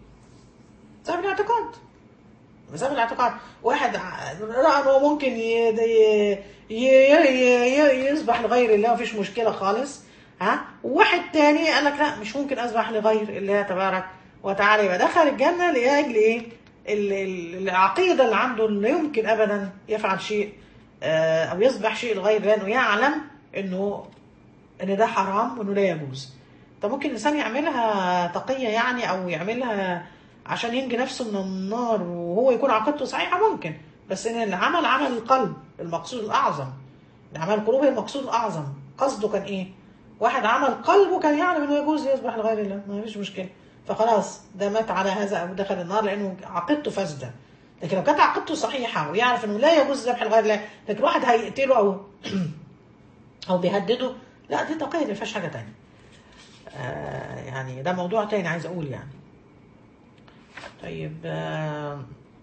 بسبب الاعتقاد بسبب الاعتقاد واحد ع- راى انه ممكن ي- ي- ي- ي- ي- يذبح لغير الله مفيش مشكله خالص ها وواحد تاني قال لك لا مش ممكن اذبح لغير الله تبارك وتعالى يبقى دخل الجنه لاجل ايه ال- ال- العقيده اللي عنده انه لا يمكن ابدا يفعل شيء آه، او يذبح شيء لغير لانه يعلم انه ان ده حرام وانه لا يجوز طب ممكن الانسان يعملها تقيه يعني او يعملها عشان ينجي نفسه من النار وهو يكون عقيدته صحيحه ممكن بس ان العمل عمل القلب المقصود الاعظم اعمال القلوب هي المقصود الاعظم قصده كان ايه واحد عمل قلبه كان يعلم انه يجوز يذبح لغير الله ما فيش مشكله فخلاص ده مات على هذا او دخل النار لانه عقيدته فاسده لكن لو كانت عقيدته صحيحه ويعرف انه لا يجوز ذبح لغير الله لكن واحد هيقتله او او بيهدده لا دي تقيد ما فيهاش حاجه تانية آه يعني ده موضوع تاني عايز اقول يعني طيب آه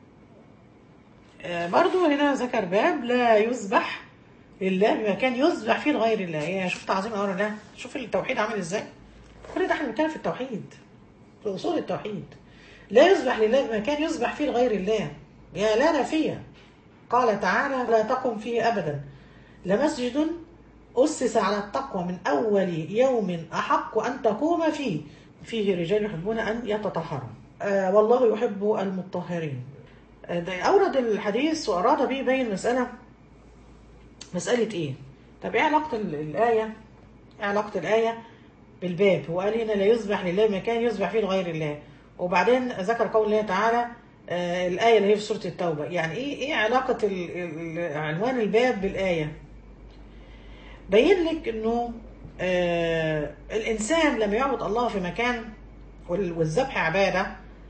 آه برضو هنا ذكر باب لا يذبح لله بمكان يذبح فيه لغير الله يا شوف تعظيم امر الله شوف التوحيد عامل ازاي كل ده احنا بنتكلم في التوحيد في اصول التوحيد لا يذبح لله بمكان يذبح فيه لغير الله يا لا نافيه قال تعالى لا تقم فيه ابدا لمسجد أسس على التقوى من أول يوم أحق أن تقوم فيه فيه رجال يحبون أن يتطهروا آه والله يحب المطهرين آه ده أورد الحديث وأراد به بين مسألة مسألة إيه؟ طب إيه علاقة الآية؟ إيه علاقة الآية بالباب؟ هو قال هنا لا يذبح لله مكان يذبح فيه لغير الله وبعدين ذكر قول الله تعالى آه الآية اللي هي في سورة التوبة يعني إيه إيه علاقة عنوان الباب بالآية؟ بين لك انه آه الانسان لما يعبد الله في مكان والذبح عباده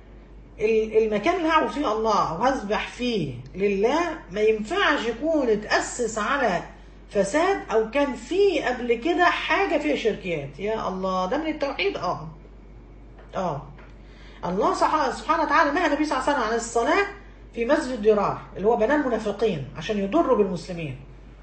المكان اللي هعبد فيه الله او هذبح فيه لله ما ينفعش يكون اتاسس على فساد او كان فيه قبل كده حاجه فيها شركيات يا الله ده من التوحيد اه اه الله سبحانه وتعالى نهى النبي صلى الله عليه وسلم عن الصلاه في مسجد درار اللي هو بناه المنافقين عشان يضروا بالمسلمين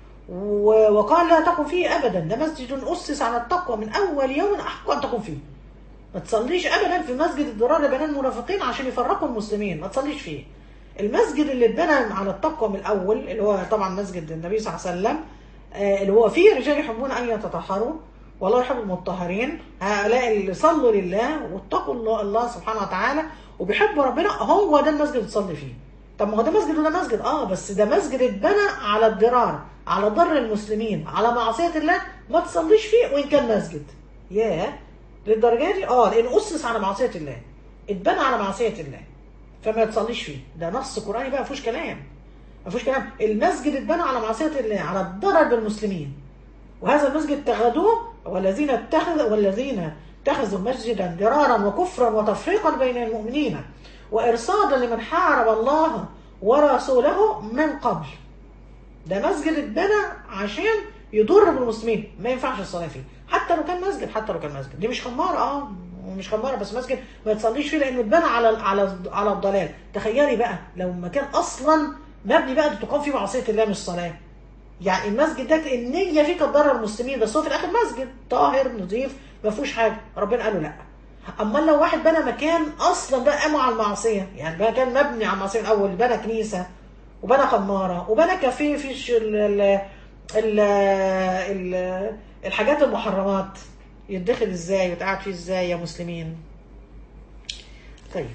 وقال لا تقم فيه ابدا ده مسجد اسس على التقوى من اول يوم احق ان تقوم فيه ما تصليش ابدا في مسجد الضرار بين المنافقين عشان يفرقوا المسلمين ما تصليش فيه المسجد اللي اتبنى على التقوى من الاول اللي هو طبعا مسجد النبي صلى الله عليه وسلم اللي هو فيه رجال يحبون ان يتطهروا والله يحب المطهرين هؤلاء اللي صلوا لله واتقوا الله, الله سبحانه وتعالى وبيحبوا ربنا هو ده المسجد اللي تصلي فيه طب ما هو ده مسجد وده مسجد اه بس ده مسجد اتبنى على الضرار على ضر المسلمين على معصية الله ما تصليش فيه وإن كان مسجد ياه للدرجة دي اه لأن أسس على معصية الله اتبنى على معصية الله فما تصليش فيه ده نص قرآني بقى ما فيهوش كلام ما فيهوش كلام المسجد اتبنى على معصية الله على الضرر بالمسلمين وهذا المسجد اتخذوه والذين اتخذوا والذين اتخذوا مسجدا ضرارا وكفرا وتفريقا بين المؤمنين وإرصادا لمن حارب الله ورسوله من قبل ده مسجد اتبنى عشان يضر بالمسلمين ما ينفعش الصلاه فيه حتى لو كان مسجد حتى لو كان مسجد دي مش خماره اه مش خماره بس مسجد ما تصليش فيه لانه اتبنى على على على الضلال تخيلي بقى لو مكان اصلا مبني بقى تقام فيه معصيه الله مش صلاه يعني المسجد ده النيه فيه كانت ضرر المسلمين بس هو في الاخر مسجد طاهر نظيف ما فيهوش حاجه ربنا قال له لا اما لو واحد بنى مكان اصلا بقى قاموا على المعصيه يعني مكان مبني على المعصيه الاول بنى كنيسه وبنى خماره وبنى كافيه في ال ال ال ال الحاجات المحرمات يدخل ازاي ويتقعد فيه ازاي يا مسلمين طيب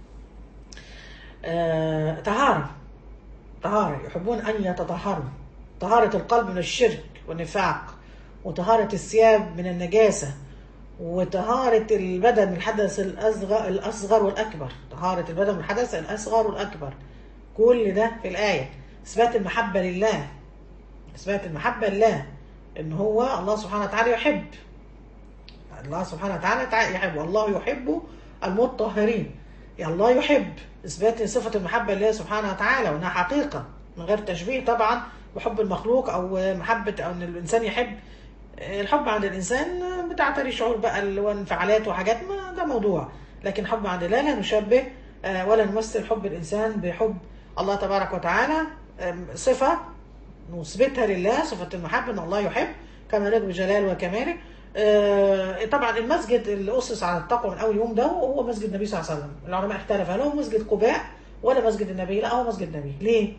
آه طهارة طهارة يحبون أن يتطهروا طهارة القلب من الشرك والنفاق وطهارة الثياب من النجاسة وطهارة البدن من الحدث الأصغر, الأصغر والأكبر طهارة البدن من الحدث الأصغر والأكبر كل ده في الآية إثبات المحبة لله إثبات المحبة لله إن هو الله سبحانه وتعالى يحب الله سبحانه وتعالى يحب والله يحب المطهرين يعني الله يحب إثبات صفة المحبة لله سبحانه وتعالى وإنها حقيقة من غير تشبيه طبعا بحب المخلوق أو محبة أو إن الإنسان يحب الحب عند الإنسان بتعتري شعور بقى اللي هو انفعالات وحاجات ما ده موضوع لكن حب عند الله لا نشبه ولا نمثل حب الإنسان بحب الله تبارك وتعالى صفة نثبتها لله صفة المحبة أن الله يحب كما نجم جلاله وكماله طبعا المسجد اللي أسس على التقوى من أول يوم ده هو مسجد النبي صلى الله عليه وسلم العلماء اختلف هل هو مسجد قباء ولا مسجد النبي لا هو مسجد النبي ليه؟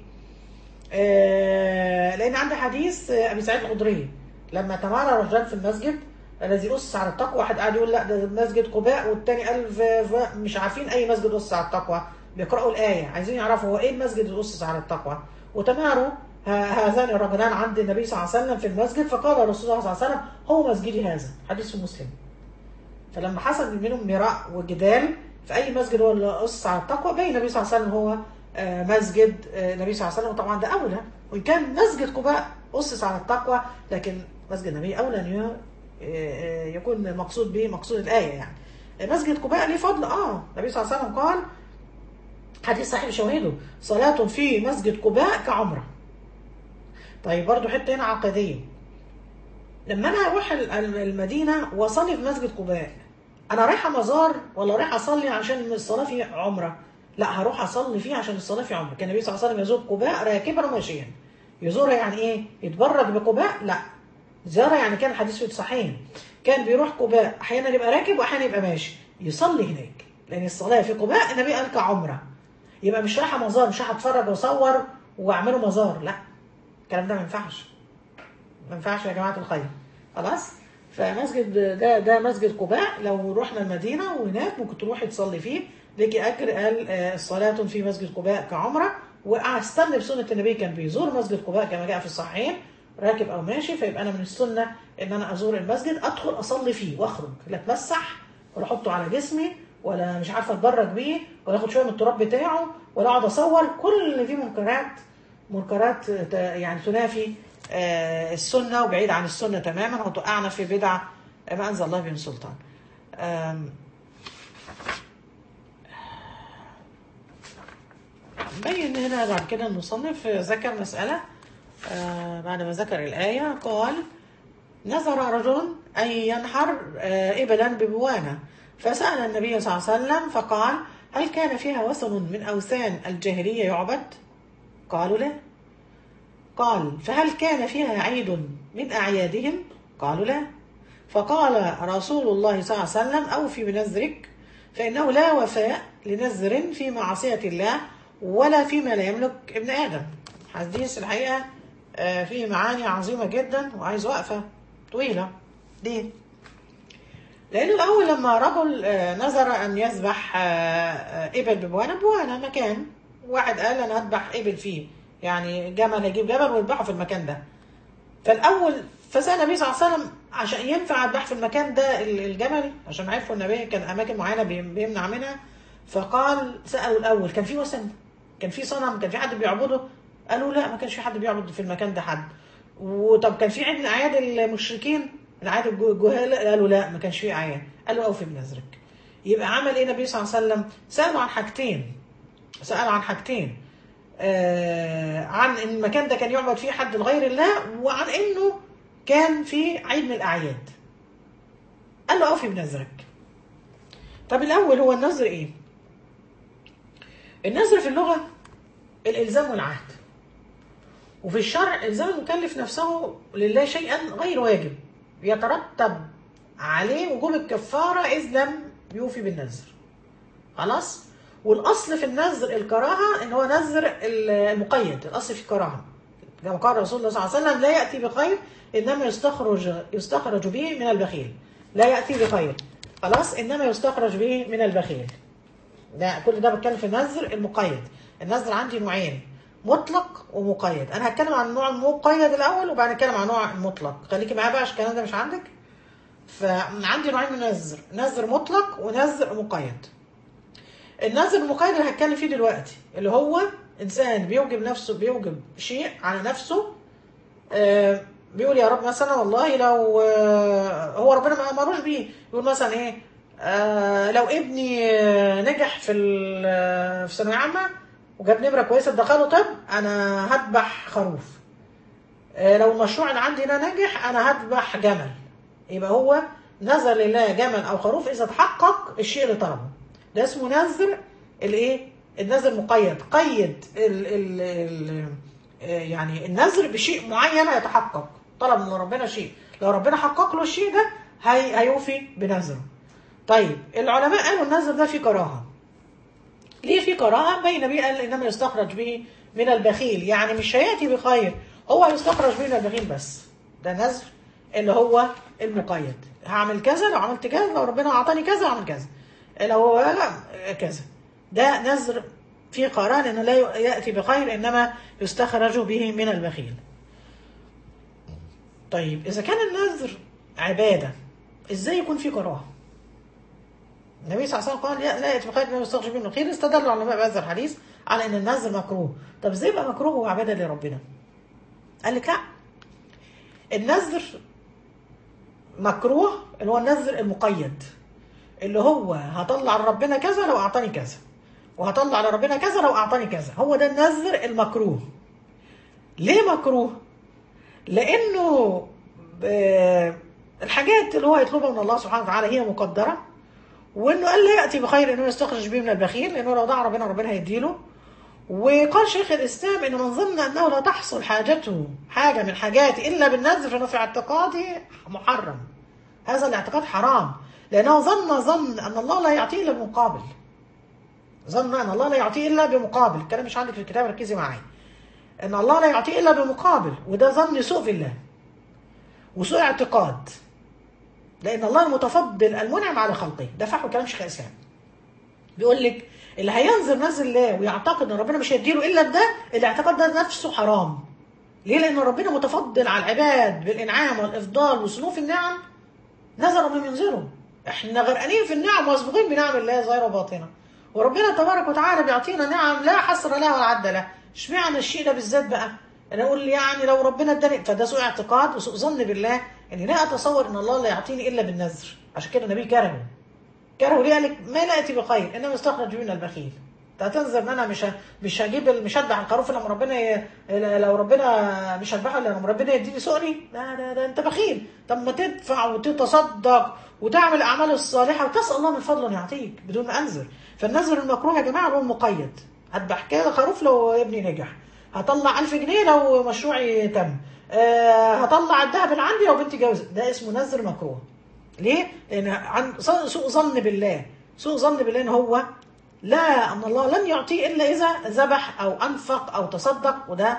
لأن عندي حديث أبي سعيد الخدري لما تمارى رجلان في المسجد الذي أسس على التقوى واحد قاعد يقول لا ده مسجد قباء والتاني قال مش عارفين أي مسجد أسس على التقوى بيقرأوا الآية عايزين يعرفوا هو إيه المسجد اللي أسس على التقوى وتماروا هذان الرجلان عند النبي صلى الله عليه وسلم في المسجد فقال رسول الله صلى الله عليه وسلم هو مسجدي هذا حديث في مسلم فلما حصل منهم مراء وجدال في أي مسجد هو اللي أسس على التقوى بين النبي صلى الله عليه وسلم هو مسجد النبي صلى الله عليه وسلم وطبعا ده أولى وان كان مسجد قباء اسس على التقوى لكن مسجد النبي اولى ان ي- آه، يكون المقصود به مقصود الايه يعني مسجد قباء ليه فضل اه النبي صلى الله عليه وسلم قال حديث صحيح شواهده صلاة في مسجد قباء كعمرة طيب برضو حتة هنا عقدية لما انا اروح ال- ال- المدينة واصلي في مسجد قباء انا رايحة مزار ولا رايحة اصلي عشان الصلاة في عمرة لا هروح اصلي فيه عشان الصلاة في عمرة كان النبي صلى الله عليه وسلم يزور قباء راكبا وماشيا يزورها يعني ايه يتبرك بقباء لا زيارة يعني كان الحديث في الصحيحين كان بيروح قباء احيانا يبقى راكب واحيانا يبقى ماشي يصلي هناك لان الصلاة في قباء النبي قال كعمرة يبقى مش رايحة مزار مش رايحة اتفرج واصور واعمله مزار لا الكلام ده ما ينفعش ما ينفعش يا جماعة الخير خلاص فمسجد ده ده مسجد قباء لو رحنا المدينة وهناك ممكن تروحي تصلي فيه ليكي أجر قال آه، صلاة في مسجد قباء كعمرة واستنى بسنة النبي كان بيزور مسجد قباء كما جاء في الصحيحين راكب أو ماشي فيبقى أنا من السنة إن أنا أزور المسجد أدخل أصلي فيه وأخرج لا أتمسح ولا أحطه على جسمي ولا مش عارفة أتبرك بيه ولا أخد شوية من التراب بتاعه ولا أقعد أصور كل دي منكرات منكرات ت- يعني تنافي آه، السنة وبعيد عن السنة تماما وتوقعنا في بدع ما أنزل الله بهم سلطان آم، بين هنا بعد كده المصنف ذكر مسألة آه، بعد ما ذكر الآية قال نذر رجل أن ينحر آه، إبلا ببوانة فسأل النبي صلى الله عليه وسلم فقال هل كان فيها وثن من أوثان الجاهلية يعبد؟ قالوا لا قال فهل كان فيها عيد من أعيادهم؟ قالوا لا فقال رسول الله صلى الله عليه وسلم أوفي بنذرك فإنه لا وفاء لنذر في معصية الله ولا فيما لا يملك ابن آدم حديث الحقيقة آه، فيه معاني عظيمة جدا وعايز وقفة طويلة ليه؟ لأنه الأول لما رجل آه، نذر أن يذبح آه، آه، إبل ببوانة بوانة مكان واحد قال أنا هذبح إبل فيه يعني جمل هيجيب جمل ويذبحه في المكان ده فالأول فسأل النبي صلى الله عليه وسلم عشان ينفع أذبح في المكان ده ال- الجمل عشان عرفوا النبي كان أماكن معينة بيم- بيمنع منها فقال سألوا الأول كان في وثن كان في صنم كان في حد بيعبده قالوا لا ما كانش في حد بيعبد في المكان ده حد وطب كان في عيد من أعياد المشركين الأعياد الجو- الجهال قالوا لا ما كانش في أعياد قالوا أوفي بنذرك يبقى عمل إيه النبي صلى الله عليه وسلم سألوا عن حاجتين سأل عن حاجتين آه عن ان المكان ده كان يعبد فيه حد لغير الله وعن انه كان في عيد من الاعياد قال له اوفي بنذرك طب الاول هو النذر ايه النذر في اللغه الالزام والعهد وفي الشرع الزام المكلف نفسه لله شيئا غير واجب يترتب عليه وجوب الكفاره اذ لم يوفي بالنذر خلاص والاصل في النذر الكراهه ان هو نذر المقيد الاصل في كراهه كما قال رسول الله صلى الله عليه وسلم لا ياتي بخير انما يستخرج يستخرج به من البخيل لا ياتي بخير خلاص انما يستخرج به من البخيل ده كل ده بتكلم في النذر المقيد النذر عندي نوعين مطلق ومقيد انا هتكلم عن النوع المقيد الاول وبعدين نتكلم عن النوع المطلق خليكي معايا بقى عشان الكلام ده مش عندك فعندي نوعين من النذر نذر مطلق ونذر مقيد النذر المقيد اللي هتكلم فيه دلوقتي اللي هو انسان بيوجب نفسه بيوجب شيء على نفسه آه بيقول يا رب مثلا والله لو آه هو ربنا ما امروش بيه يقول مثلا ايه آه لو ابني آه نجح في ال- في ثانويه عامه وجاب نمره كويسه دخله طب انا هذبح خروف آه لو المشروع اللي عندي ده ناجح انا هذبح جمل يبقى هو نذر لله جمل او خروف اذا تحقق الشيء اللي طلبه ده اسمه نذر الايه النذر مقيد قيد ال ال ال يعني النذر بشيء معين يتحقق طلب من ربنا شيء لو ربنا حقق له الشيء ده هي هيوفي بنذره طيب العلماء قالوا النذر ده فيه كراهه ليه في كراهه بين النبي قال انما يستخرج به من البخيل يعني مش هياتي بخير هو يستخرج به من البخيل بس ده نذر اللي هو المقيد هعمل كذا لو عملت كذا لو ربنا اعطاني كذا اعمل كذا لو لا كذا ده نذر في قرار انه لا ياتي بخير انما يستخرج به من البخيل طيب اذا كان النذر عباده ازاي يكون في كراهه النبي صلى الله عليه وسلم قال لا ياتي بخير انما يستخرج به من الخير استدل العلماء بهذا الحديث على ان النذر مكروه طب ازاي يبقى مكروه وعباده لربنا قال لك لا النذر مكروه اللي هو النذر المقيد اللي هو هطلع لربنا كذا لو اعطاني كذا وهطلع لربنا كذا لو اعطاني كذا هو ده النذر المكروه ليه مكروه لانه ب- الحاجات اللي هو يطلبها من الله سبحانه وتعالى هي مقدره وانه قال لا ياتي بخير انه يستخرج به من البخيل لانه لو دعا ربنا ربنا هيديله وقال شيخ الاسلام انه من ظن انه لا تحصل حاجته حاجه من حاجات الا بالنذر فانه في اعتقاده محرم هذا الاعتقاد حرام لانه ظن ظن ان الله لا يعطيه الا بمقابل ظن ان الله لا يعطيه الا بمقابل الكلام مش عندك في الكتاب ركزي معايا ان الله لا يعطيه الا بمقابل وده ظن سوء في الله وسوء اعتقاد لان الله المتفضل المنعم على خلقه ده فحوى كلام شيخ الاسلام بيقول لك اللي هينظر نزل الله ويعتقد ان ربنا مش هيديله الا بده الاعتقاد ده نفسه حرام ليه لان ربنا متفضل على العباد بالانعام والافضال وصنوف النعم نزل من ينزله احنا غرقانين في النعم ومسبوقين بنعم الله ظاهره وباطنه وربنا تبارك وتعالى بيعطينا نعم لا حصر لها ولا عد لها اشمعنى الشيء ده بالذات بقى انا اقول يعني لو ربنا اداني فده سوء اعتقاد وسوء ظن بالله اني لا اتصور ان الله لا يعطيني الا بالنذر عشان كده النبي كرهه كرهه ليه قال لك ما لا ياتي بخير انما يستخرج من البخيل انت هتنذر ان انا مش ه- مش هجيب ال- مش هذبح الخروف لما ربنا ي... لو ربنا مش هذبحه الا لما ربنا يديني سؤري لا ده, ده انت بخيل طب ما تدفع وتتصدق وتعمل الاعمال الصالحه وتسال الله من فضله ان يعطيك بدون ما انذر فالنذر المكروه يا جماعه هو المقيد هذبح كده خروف لو ابني نجح هطلع 1000 جنيه لو مشروعي تم أه هطلع الذهب اللي عندي لو بنتي جوزت ده اسمه نذر مكروه ليه؟ لأن عن ص- سوء ظن بالله سوء ظن بالله إن هو لا أن الله لن يعطيه إلا إذا ذبح أو أنفق أو تصدق وده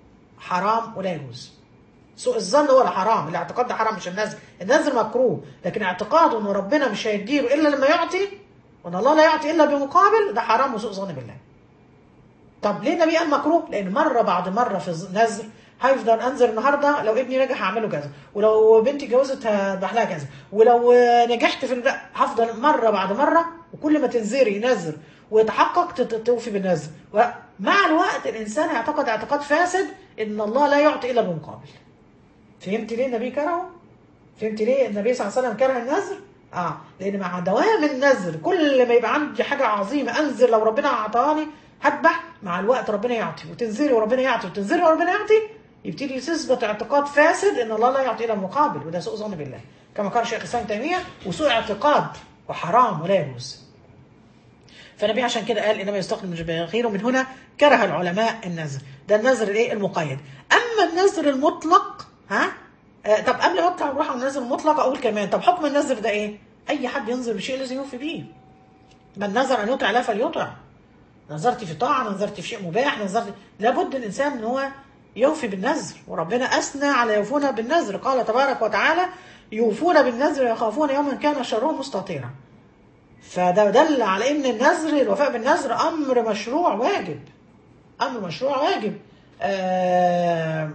حرام ولا يجوز سوء الظن هو الحرام الاعتقاد ده حرام مش النذر النذر مكروه لكن اعتقاده ان ربنا مش هيديله الا لما يعطي وان الله لا يعطي الا بمقابل ده حرام وسوء ظن بالله طب ليه النبي قال مكروه؟ لأن مرة بعد مرة في النذر هيفضل أنذر النهاردة لو ابني نجح هعمله كذا ولو بنتي اتجوزت هذبح لها كذا ولو نجحت في الب- هفضل مرة بعد مرة وكل ما تنذري نذر ويتحقق تت- توفي بالنذر ومع الوقت الإنسان يعتقد اعتقاد فاسد إن الله لا يعطي إلا بمقابل فهمت ليه النبي كرهه؟ فهمت ليه النبي صلى الله عليه وسلم كره النذر؟ اه لان مع دوام النذر كل ما يبقى عندي حاجه عظيمه انذر لو ربنا اعطاني هذبح مع الوقت ربنا يعطي وتنذري وربنا يعطي وتنذري وربنا يعطي يبتدي تثبت اعتقاد فاسد ان الله لا يعطي الا مقابل وده سوء ظن بالله كما قال شيخ الاسلام تيميه وسوء اعتقاد وحرام ولا يجوز فالنبي عشان كده قال انما يستخدم البخيل ومن هنا كره العلماء النذر ده النذر الايه المقيد اما النذر المطلق ها آه طب قبل ما اطلع نروح على النذر المطلق اقول كمان طب حكم النذر ده ايه اي حد ينذر بشيء لازم يوفي بيه من نذر ان يطع لا فليطع نظرت في طاعه نظرت في شيء مباح نظرت لابد الانسان ان هو يوفي بالنذر وربنا اثنى على يوفون بالنذر قال تبارك وتعالى يوفون بالنذر ويخافون يوما كان شره مستطيرا فده دل على ان النذر الوفاء بالنذر امر مشروع واجب امر مشروع واجب آه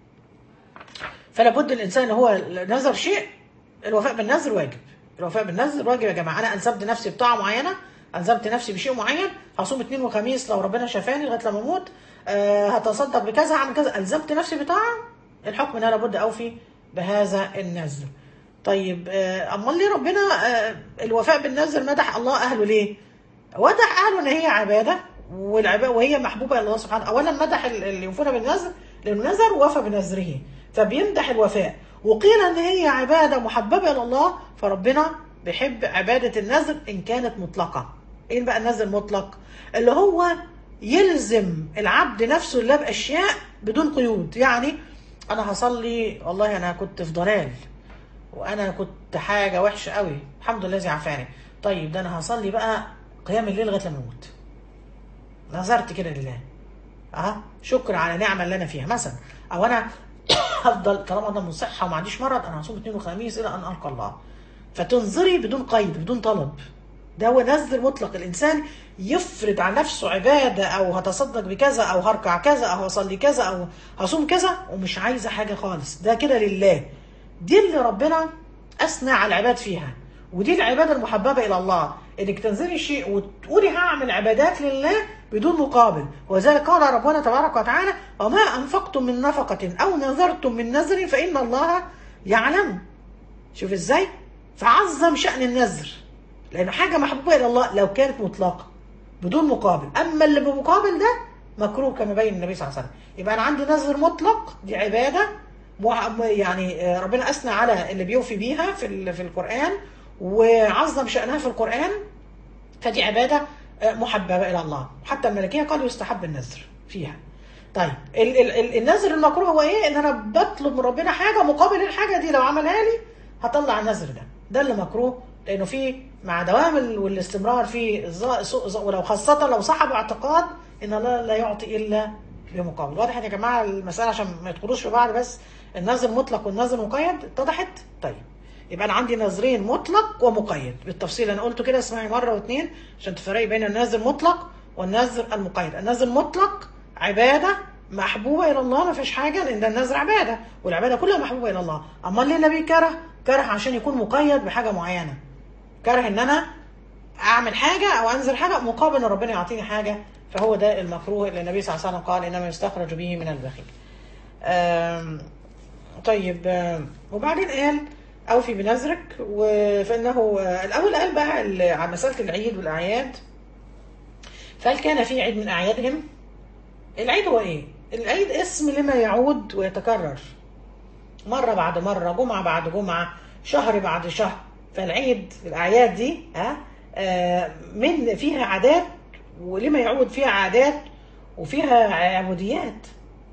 فلا بد الانسان إن هو نذر شيء الوفاء بالنذر واجب الوفاء بالنذر واجب يا جماعه انا الزمت نفسي بطاعه معينه الزمت نفسي بشيء معين هصوم اثنين وخميس لو ربنا شفاني لغايه لما اموت آه هتصدق بكذا هعمل كذا الزمت نفسي بطاعه الحكم ان انا لابد اوفي بهذا النذر طيب آه امال ليه ربنا آه الوفاء بالنذر مدح الله اهله ليه مدح اهله ان هي عباده والعباده وهي محبوبه الى الله سبحانه اولا مدح ال- اللي يوفون بالنذر لانه نذر وفى بنذره فبيمدح الوفاء وقيل ان هي عباده محببه الى الله فربنا بيحب عباده النذر ان كانت مطلقه ايه بقى النذر المطلق اللي هو يلزم العبد نفسه الله باشياء بدون قيود يعني انا هصلي والله انا كنت في ضلال وانا كنت حاجه وحشه قوي الحمد لله الذي عافاني طيب ده انا هصلي بقى قيام الليل لغايه لما اموت نظرت كده لله اه شكر على النعمه اللي انا فيها مثلا او انا هفضل طالما انا من صحه وما عنديش مرض انا هصوم اثنين وخميس الى ان القى الله فتنظري بدون قيد بدون طلب ده هو نذر مطلق الانسان يفرض على نفسه عباده او هتصدق بكذا او هركع كذا او هصلي كذا او هصوم كذا ومش عايزه حاجه خالص ده كده لله دي اللي ربنا اثنى على العباد فيها ودي العباده المحببه الى الله انك تنزلي شيء وتقولي هعمل عبادات لله بدون مقابل وذلك قال ربنا تبارك وتعالى وما انفقتم من نفقه او نذرتم من نذر فان الله يعلم شوف ازاي فعظم شان النذر لانه حاجه محبوبه الى الله لو كانت مطلقه بدون مقابل اما اللي بمقابل ده مكروه كما بين النبي صلى الله عليه وسلم يبقى انا عندي نذر مطلق دي عباده مع- يعني آه، ربنا اثنى على اللي بيوفي بيها في ال- في القران وعظم شانها في القران فدي عباده آه، محببه الى الله حتى الملكيه قالوا يستحب النذر فيها طيب ال ال ال النذر المكروه هو ايه ان انا بطلب من ربنا حاجه مقابل الحاجه دي لو عملها لي هطلع النذر ده ده اللي مكروه لانه في مع دوام ال- والاستمرار في ظ- سوء ظ- ولو خاصه لو صاحب اعتقاد ان الله لا يعطي الا بمقابل واضح يا جماعه المساله عشان ما يدخلوش في بعض بس النذر مطلق والنذر مقيد اتضحت طيب يبقى انا عندي نذرين مطلق ومقيد بالتفصيل انا قلته كده اسمعي مره واثنين عشان تفرقي بين النذر المطلق والنذر المقيد النذر المطلق عباده محبوبه الى الله ما فيش حاجه لان ده النذر عباده والعباده كلها محبوبه الى الله اما اللي النبي كره كره عشان يكون مقيد بحاجه معينه كره ان انا اعمل حاجه او انزل حاجه مقابل ان ربنا يعطيني حاجه فهو ده المكروه اللي النبي صلى الله عليه وسلم قال انما يستخرج به من البخيل آم، طيب آم، وبعدين قال اوفي بنذرك و- فانه آه، الاول قال بقى ال- عن مساله العيد والاعياد فهل كان في عيد من اعيادهم العيد هو ايه العيد اسم لما يعود ويتكرر مرة بعد مرة جمعة بعد جمعة شهر بعد شهر فالعيد الأعياد دي ها آه، من فيها عادات ولما يعود فيها عادات وفيها عبوديات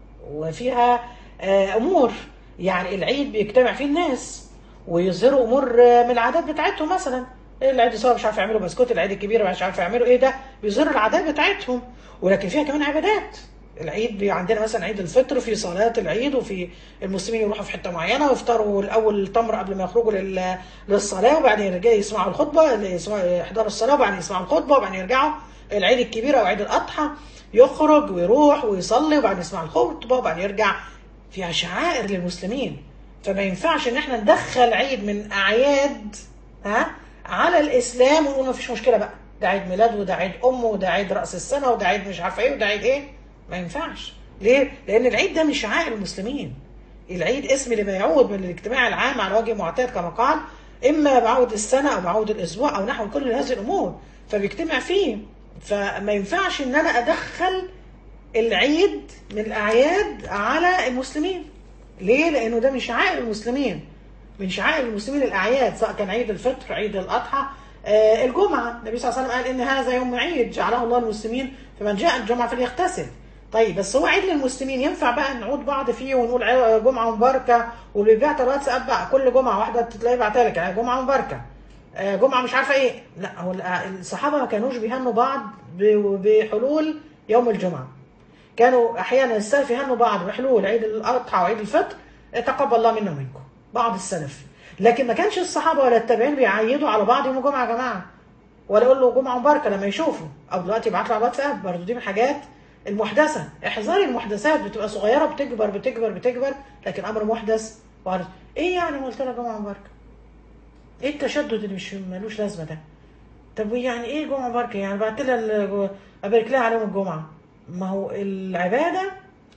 وفيها آه، أمور يعني العيد بيجتمع فيه الناس ويظهروا أمور آه، من العادات بتاعتهم مثلا العيد الصغير مش عارف يعملوا بسكوت العيد الكبير مش عارف يعملوا ايه ده بيظهروا العادات بتاعتهم ولكن فيها كمان عبادات العيد بي- عندنا مثلا عيد الفطر في صلاة العيد وفي المسلمين يروحوا في حتة معينة ويفطروا الأول التمر قبل ما يخرجوا لل- للصلاة وبعدين يرجعوا يسمعوا الخطبة اللي يسمعوا يحضروا الصلاة وبعدين يسمعوا الخطبة وبعدين يرجعوا العيد الكبير أو عيد الأضحى يخرج ويروح ويصلي وبعدين يسمع الخطبة وبعدين يرجع فيها شعائر للمسلمين فما ينفعش ان احنا ندخل عيد من اعياد ها على الاسلام ونقول ما فيش مشكله بقى ده عيد ميلاد وده عيد ام وده عيد راس السنه وده عيد مش عارفه ايه وده عيد ايه ما ينفعش ليه لان العيد ده مش شعائر المسلمين العيد اسم لما يعود من الاجتماع العام على وجه معتاد كما قال اما بعود السنه او بعود الاسبوع او نحو كل هذه الامور فبيجتمع فيه فما ينفعش ان انا ادخل العيد من الاعياد على المسلمين ليه لانه ده من شعائر المسلمين من شعائر المسلمين الاعياد سواء كان عيد الفطر عيد الاضحى آه الجمعه النبي صلى الله عليه وسلم قال ان هذا يوم عيد جعله الله المسلمين فمن جاء الجمعه فليغتسل طيب بس هو عيد للمسلمين ينفع بقى نعود بعض فيه ونقول عي- جمعه مباركه واللي بيبعت الواتساب بقى كل جمعه واحده تلاقي بعتها لك يعني جمعه مباركه آه، جمعه مش عارفه ايه لا هو الصحابه ما كانوش بيهنوا بعض ب- بحلول يوم الجمعه كانوا احيانا السلف يهنوا بعض بحلول عيد الاضحى وعيد الفطر تقبل الله منا ومنكم بعض السلف لكن ما كانش الصحابه ولا التابعين بيعيدوا على بعض يوم الجمعه يا جماعه ولا يقول له جمعه مباركه لما يشوفوا او دلوقتي يبعت له على الواتساب برضه دي من الحاجات المحدثه احذري المحدثات بتبقى صغيره بتكبر بتكبر بتكبر لكن امر محدث وعرض. ايه يعني ما قلت لها جمعه مباركه ايه التشدد اللي مش ملوش لازمه ده طب يعني ايه جمعه مباركه يعني بعت لها ال- ابارك لها على يوم الجمعه ما هو العباده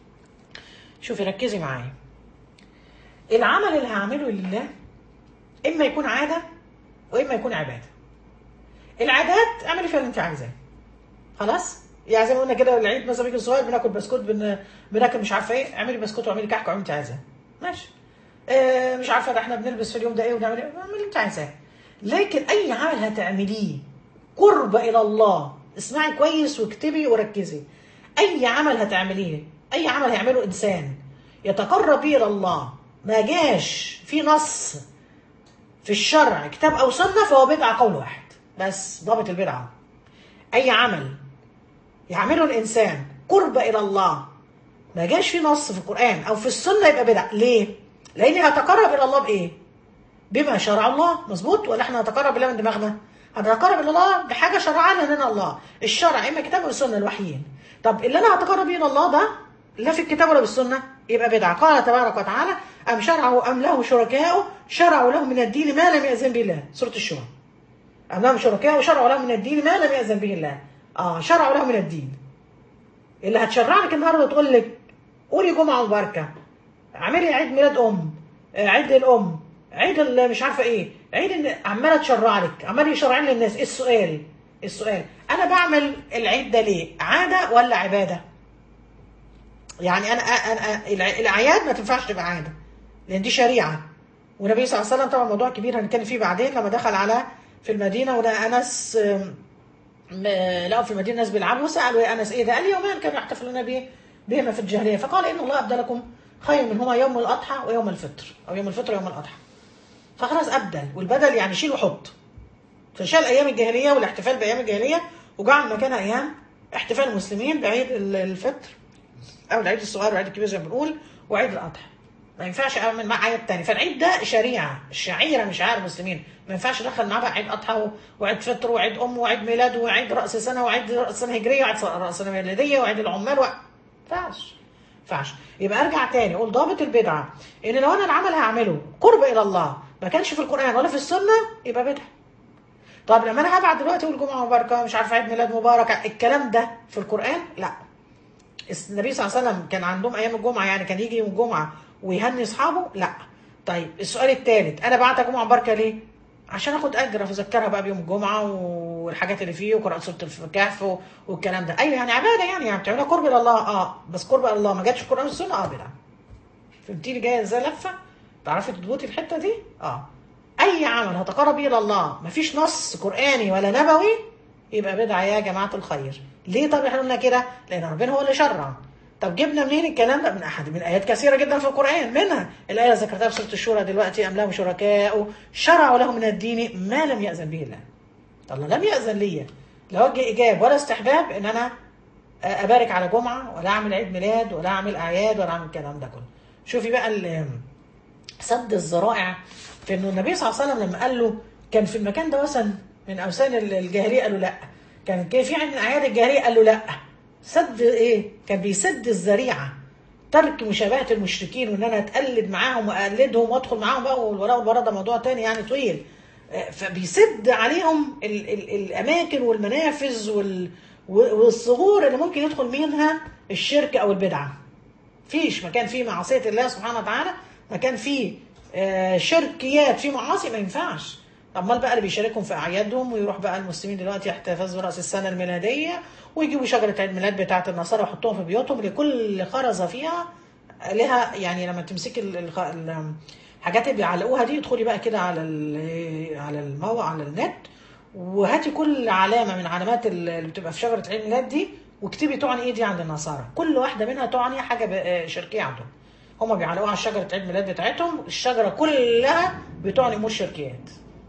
شوفي ركزي معايا العمل اللي هعمله لله اما يكون عاده واما يكون عباده العادات اعملي فيها اللي انت عايزاه خلاص يعني زي ما قلنا كده العيد مثلا بيجي صغير بناكل بسكوت بن... بناكل مش عارفه ايه اعملي بسكوت واعملي كحك واعملي اللي انت عايزاه ماشي آه مش عارفه ده احنا بنلبس في اليوم ده ايه ونعمل ايه اعملي اللي انت عايزاه لكن اي عمل هتعمليه قرب الى الله اسمعي كويس واكتبي وركزي اي عمل هتعمليه اي عمل هيعمله انسان يتقرب به الى الله ما جاش في نص في الشرع كتاب او سنه فهو بدعه قول واحد بس ضابط البدعه اي عمل يعمله الانسان قرب الى الله ما جاش في نص في القران او في السنه يبقى بدعه ليه لاني هتقرب الى الله بايه بما شرع الله مظبوط ولا احنا هنتقرب الى من دماغنا هنتقرب الى الله بحاجه شرعها لنا الله الشرع اما كتاب والسنه الوحيين طب اللي انا هتقرب الى الله ده لا في الكتاب ولا بالسنه يبقى بدعه قال تبارك وتعالى ام شرعوا ام له شركاء شرعوا له من الدين ما لم يأذن به الله سوره الشورى ام لهم شركاء وشرعوا له من الدين ما لم يأذن به الله اه شرعوا له من الدين اللي هتشرع لك النهارده تقول لك قولي جمعه مباركه اعملي عيد ميلاد ام آه، عيد الام عيد ال- مش عارفه ايه عيد إن عماله تشرع لك عمال يشرع للناس إيه السؤال السؤال انا بعمل العيد ده ليه عاده ولا عباده يعني انا انا الع- الاعياد ما تنفعش تبقى عاده لان دي شريعه والنبي صلى الله عليه وسلم طبعا موضوع كبير هنتكلم فيه بعدين لما دخل على في المدينه ولقى انس آم، م- لقوا في المدينه ناس بيلعبوا وسالوا يا انس ايه ده؟ قال يومان كانوا يحتفلون به بهما في الجاهليه فقال ان الله ابدلكم خير منهما يوم الاضحى ويوم الفطر او يوم الفطر ويوم الاضحى فخلاص ابدل والبدل يعني شيل وحط فشال ايام الجاهليه والاحتفال بايام الجاهليه وجعل مكانها ايام احتفال المسلمين بعيد ال- الفطر او العيد الصغير والعيد الكبير زي ما بنقول وعيد الاضحى ما ينفعش اعمل معاه عيد تاني فالعيد ده شريعه الشعيره مش عارف المسلمين ما ينفعش ادخل معاه بقى عيد اضحى و- وعيد فطر وعيد ام وعيد ميلاد وعيد راس سنه وعيد راس سنه هجريه وعيد راس سنه ميلاديه وعيد العمال و... ينفعش ينفعش يبقى ارجع تاني اقول ضابط البدعه ان لو انا العمل هعمله قرب الى الله ما كانش في القران ولا في السنه يبقى بدعه طب لما انا هبعت دلوقتي اقول جمعه مباركه مش عارف عيد ميلاد مبارك الكلام ده في القران لا النبي صلى الله عليه وسلم كان عندهم ايام الجمعه يعني كان يجي يوم الجمعه ويهني اصحابه لا طيب السؤال الثالث انا بعت جمعه مباركه ليه عشان اخد اجر اذكرها بقى بيوم الجمعه والحاجات اللي فيه وقراءه سوره الكهف و- والكلام ده ايوه يعني عباده يعني يعني بتعملها قرب الى الله اه بس قرب الى الله ما جاتش في القران والسنه اه بدعه فهمتيني جايه ازاي لفه تعرفي تضبطي الحته دي اه اي عمل هتقرب الى الله مفيش نص قراني ولا نبوي يبقى بدعه يا جماعه الخير ليه طب احنا قلنا كده لان ربنا هو اللي شرع طب جبنا منين الكلام ده من احد من ايات كثيره جدا في القران منها الايه اللي ذكرتها في سوره الشورى دلوقتي ام لهم شركاء شرعوا لهم من الدين ما لم ياذن به الله الله لم ياذن لي لا وجه ايجاب ولا استحباب ان انا ابارك على جمعه ولا اعمل عيد ميلاد ولا اعمل اعياد ولا اعمل الكلام ده كله شوفي بقى ال- سد الذرائع في انه النبي صلى الله عليه وسلم لما قال له كان في المكان ده وثن من اوثان الجاهليه قال له لا كان كان في عيد من اعياد الجاهليه قال له لا سد ايه كان بيسد الذريعه ترك مشابهه المشركين وان انا اتقلد معاهم واقلدهم وادخل معاهم بقى والوراء والبراء ده موضوع تاني يعني طويل آه، فبيسد عليهم ال ال الاماكن والمنافذ وال والثغور اللي ممكن يدخل منها الشرك او البدعه فيش مكان فيه معصية الله سبحانه وتعالى مكان فيه آه، شركيات فيه معاصي ما ينفعش امال بقى اللي بيشاركهم في اعيادهم ويروح بقى المسلمين دلوقتي يحتفظوا براس السنه الميلاديه ويجيبوا شجره عيد ميلاد بتاعه النصارى ويحطوها في بيوتهم لكل خرزه فيها لها يعني لما تمسكي ال- ال- ال- الحاجات اللي بيعلقوها دي ادخلي بقى كده على ال- على الموقع على النت وهاتي كل علامه من علامات ال- اللي بتبقى في شجره عيد الميلاد دي واكتبي تعني ايه دي عند النصارى كل واحده منها تعني حاجه ب- آه، شركيه عندهم هما بيعلقوها على شجره عيد الميلاد بتاعتهم الشجره كلها بتعني امور شركيات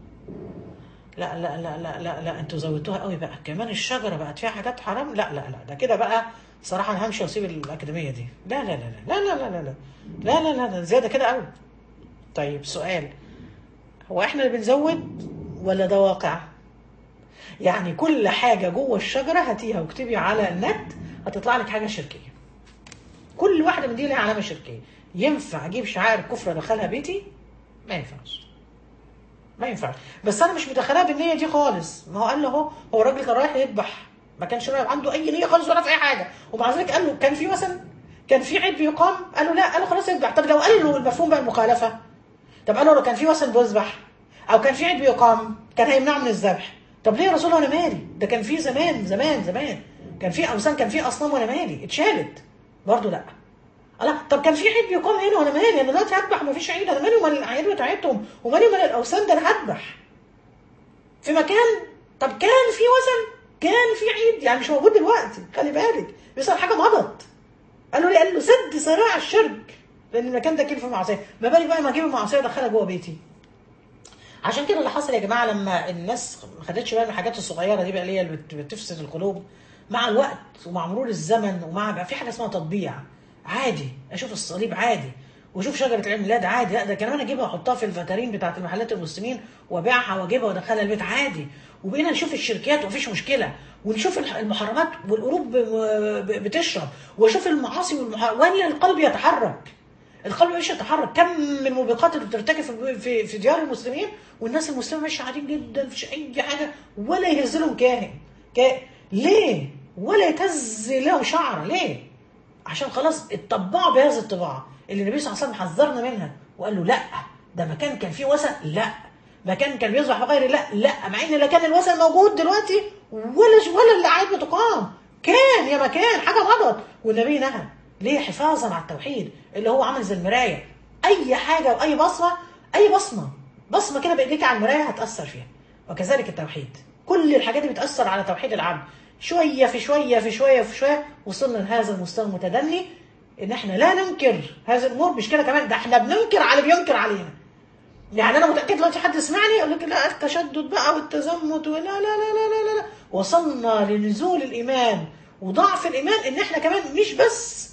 لا لا لا لا لا لا انتوا زودتوها قوي بقى كمان الشجره بقت فيها حاجات حرام لا لا لا ده كده بقى صراحه انا همشي واسيب الاكاديميه دي لا لا لا لا لا لا لا لا لا لا لا لا زياده كده قوي طيب سؤال هو احنا اللي بنزود ولا ده واقع يعني كل حاجه جوه الشجره هاتيها واكتبي على النت هتطلع لك حاجه شركيه كل واحده من دي لها علامه شركيه ينفع اجيب شعائر كفر ادخلها بيتي ما ينفعش ما ينفعش بس انا مش مدخلها بالنيه دي خالص ما هو قال له اهو هو الراجل كان رايح يذبح ما كانش رايح عنده اي نيه خالص ولا في اي حاجه ومع ذلك قال له كان في مثلا كان في عيد بيقام قال له لا قال له خلاص اذبح طب لو قال له المفهوم بقى المخالفه طب قال له لو كان في مثلا بيذبح او كان في عيد بيقام كان هيمنعه من الذبح طب ليه يا رسول الله انا مالي ده كان في زمان زمان زمان كان في اوثان كان في اصنام وانا مالي اتشالت برضه لا لا طب كان في عيد بيقام هنا وانا مالي انا دلوقتي هذبح ما فيش عيد انا مالي ومال الاعياد بتاعتهم ومالي ومال الاوثان ده انا هذبح في مكان طب كان في وثن كان في عيد يعني مش موجود دلوقتي خلي بالك بيصير حاجه مضت قالوا لي قال له سد صراع الشرك لان المكان ده كله في معصيه ما بالك بقى ما اجيب المعصيه ادخلها جوه بيتي عشان كده اللي حصل يا جماعه لما الناس ما خدتش بالها من الحاجات الصغيره دي بقى اللي هي اللي بت- بتفسد القلوب مع الوقت ومع مرور الزمن ومع بقى في حاجه اسمها تطبيع عادي اشوف الصليب عادي واشوف شجره العيد ميلاد عادي لا ده كمان اجيبها واحطها في الفاترين بتاعت المحلات المسلمين وابيعها واجيبها وادخلها البيت عادي وبقينا نشوف الشركات ومفيش مشكله ونشوف الح- المحرمات والقلوب ب- ب- بتشرب واشوف المعاصي والمح... ولا القلب يتحرك القلب مش يتحرك كم من الموبقات اللي بترتكب في في, في ديار المسلمين والناس المسلمين ماشيه عاديين جدا مفيش اي حاجه ولا يهز لهم كاهن كا... ليه؟ ولا يتز لهم شعره ليه؟ عشان خلاص اتطبعوا بهذه الطباع اللي النبي صلى الله عليه وسلم حذرنا منها وقال له لا ده مكان كان فيه وثن لا مكان كان بيصبح بغير لا لا مع ان لا كان الوثن موجود دلوقتي ولا ولا اللي قاعد بتقام كان يا مكان حاجه غلط والنبي نهى ليه حفاظا على التوحيد اللي هو عامل زي المرايه اي حاجه واي بصمه اي بصمه بصمه كده بايديك على المرايه هتاثر فيها وكذلك التوحيد كل الحاجات دي بتاثر على توحيد العبد شويه في شويه في شويه في شويه وصلنا لهذا المستوى المتدني ان احنا لا ننكر هذه الامور مش كده كمان ده احنا بننكر على اللي بينكر علينا يعني انا متاكد دلوقتي حد يسمعني يقول لك لا التشدد بقى والتزمت ولا لا لا لا لا لا, لا. وصلنا لنزول الايمان وضعف الايمان ان احنا كمان مش بس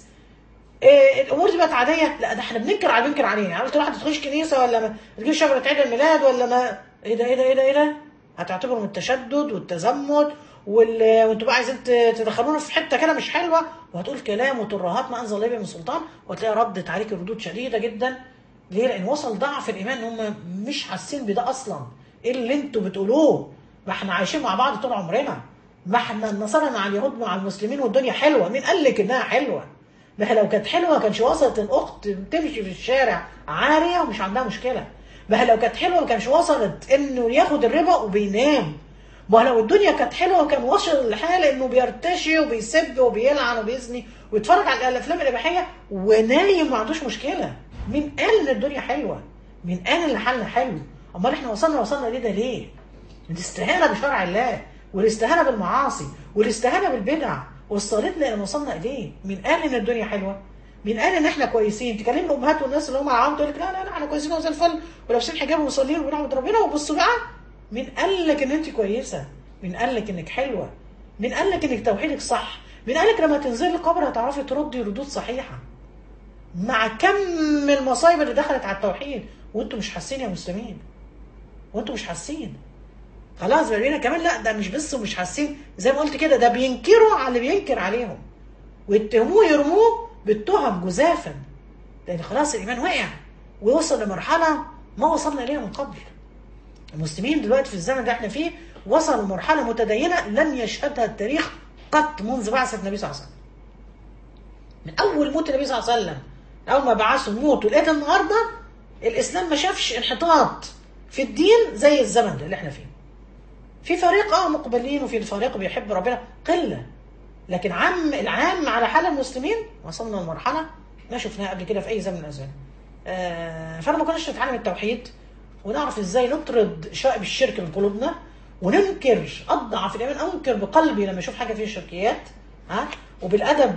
إيه الامور دي بقت عاديه لا ده احنا بننكر على بننكر علينا يعني قلت واحد تخش كنيسه ولا ما تجيب شجره عيد الميلاد ولا ما ايه ده ايه ده ايه ده ايه ده هتعتبروا من التشدد والتزمت وال... وانتوا بقى عايزين تدخلونا في حته كده مش حلوه وهتقول كلام وترهات ما انزل الله به من سلطان وتلاقي ردت عليك ردود شديده جدا ليه؟ لان وصل ضعف الايمان ان هم مش حاسين بده اصلا ايه اللي انتوا بتقولوه؟ ما احنا عايشين مع بعض طول عمرنا ما احنا النصارى مع اليهود مع المسلمين والدنيا حلوه مين قال لك انها حلوه؟ ما لو كانت حلوه كانش وصلت الاخت تمشي في الشارع عاريه ومش عندها مشكله ما لو كانت حلوه ما كانش وصلت انه ياخد الربا وبينام ما لو الدنيا كانت حلوه كان وصل لحال انه بيرتشي وبيسب وبيلعن وبيزني ويتفرج على الافلام الاباحيه ونايم ما عندوش مشكله مين قال ان الدنيا حلوه مين قال ان حالنا حلو امال احنا وصلنا وصلنا ليه ده ليه الاستهانه بشرع الله والاستهانه بالمعاصي والاستهانه بالبدع وصلتنا الى وصلنا اليه مين قال ان الدنيا حلوه مين قال ان احنا كويسين تكلم الامهات والناس اللي هم عوام تقول لك لا لا لا احنا كويسين وزي الفل ولابسين حجاب ومصلين وبنعبد ربنا وبصوا بقى مين قال لك ان انت كويسه مين قال لك انك حلوه مين قال لك انك توحيدك صح مين قال لك لما تنزلي القبر هتعرفي تردي ردود صحيحه مع كم المصايب اللي دخلت على التوحيد وانتم مش حاسين يا مسلمين وانتم مش حاسين خلاص بقينا كمان لا ده مش بس ومش حاسين زي ما قلت كده ده بينكروا على اللي بينكر عليهم ويتهموه يرموه بالتهم جزافا لان خلاص الايمان وقع ويوصل لمرحله ما وصلنا اليها من قبل المسلمين دلوقتي في الزمن اللي احنا فيه وصلوا لمرحله متدينه لن يشهدها التاريخ قط منذ بعثه النبي صلى الله عليه وسلم من اول موت النبي صلى الله عليه وسلم اول ما بعثوا الموت ولقيت النهارده الاسلام ما شافش انحطاط في الدين زي الزمن اللي احنا فيه في فريق اه مقبلين وفي فريق بيحب ربنا قله لكن عام العام على حال المسلمين وصلنا لمرحله ما شفناها قبل كده في اي زمن من الازمان آه فانا ما كناش نتعلم التوحيد ونعرف ازاي نطرد شائب الشرك من قلوبنا وننكر اضعف الايمان انكر بقلبي لما اشوف حاجه فيها شركيات ها وبالادب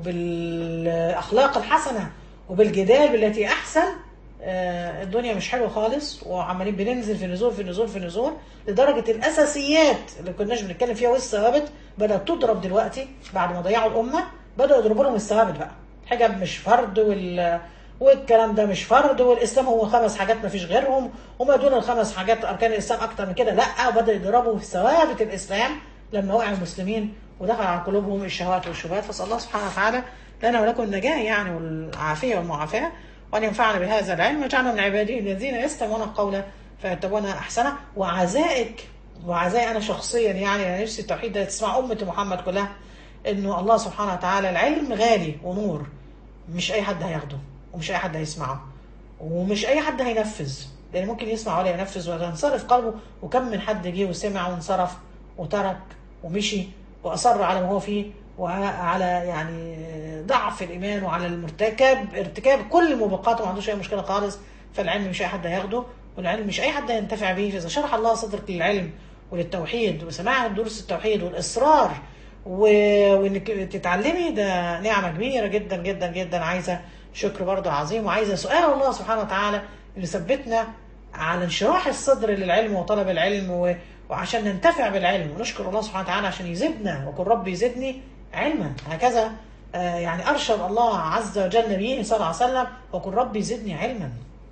وبالاخلاق الحسنه وبالجدال بالتي احسن آه الدنيا مش حلوه خالص وعمالين بننزل في نزول في نزول في نزول لدرجه الاساسيات اللي كناش بنتكلم فيها والثوابت بدات تضرب دلوقتي بعد ما ضيعوا الامه بداوا يضربوا لهم الثوابت بقى حجاب مش فرض وال والكلام ده مش فرض والاسلام هو خمس حاجات ما فيش غيرهم وما دون الخمس حاجات اركان الاسلام اكتر من كده لا وبدا يضربوا في ثوابت الاسلام لما وقع المسلمين ودخل على قلوبهم الشهوات والشبهات فاسال الله سبحانه وتعالى لنا ولكم النجاه يعني والعافيه والمعافاه وان ينفعنا بهذا العلم ويجعلنا من عباده الذين يستمعون القول فيتبعون احسنه وعزائك وعزائي انا شخصيا يعني انا نفسي التوحيد ده تسمع امه محمد كلها انه الله سبحانه وتعالى العلم غالي ونور مش اي حد هياخده ومش اي حد هيسمعه ومش اي حد هينفذ لان ممكن يسمع ولا ينفذ ولا ينصرف قلبه وكم من حد جه وسمع وانصرف وترك ومشي واصر على ما هو فيه وعلى يعني ضعف الايمان وعلى المرتكب ارتكاب كل الموبقات وما عندوش اي مشكله خالص فالعلم مش اي حد هياخده والعلم مش اي حد هينتفع به فاذا شرح الله صدرك للعلم وللتوحيد وسماع دروس التوحيد والاصرار و... وانك تتعلمي ده نعمه كبيره جدا جدا جدا عايزه شكر برضه عظيم وعايزه سؤال الله سبحانه وتعالى اللي يثبتنا على انشراح الصدر للعلم وطلب العلم و... وعشان ننتفع بالعلم ونشكر الله سبحانه وتعالى عشان يزيدنا وقل ربي يزدني علما هكذا آه يعني ارشد الله عز وجل نبيه صلى الله عليه وسلم وقل ربي زدني علما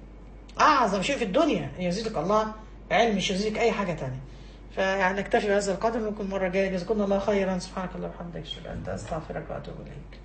اعظم شيء في الدنيا ان يزيدك الله علم مش يزيدك اي حاجه ثانيه فيعني نكتفي بهذا القدر ممكن مره جايه جزاكم الله خيرا سبحانك اللهم وبحمدك اشهد ان لا اله الا انت استغفرك واتوب اليك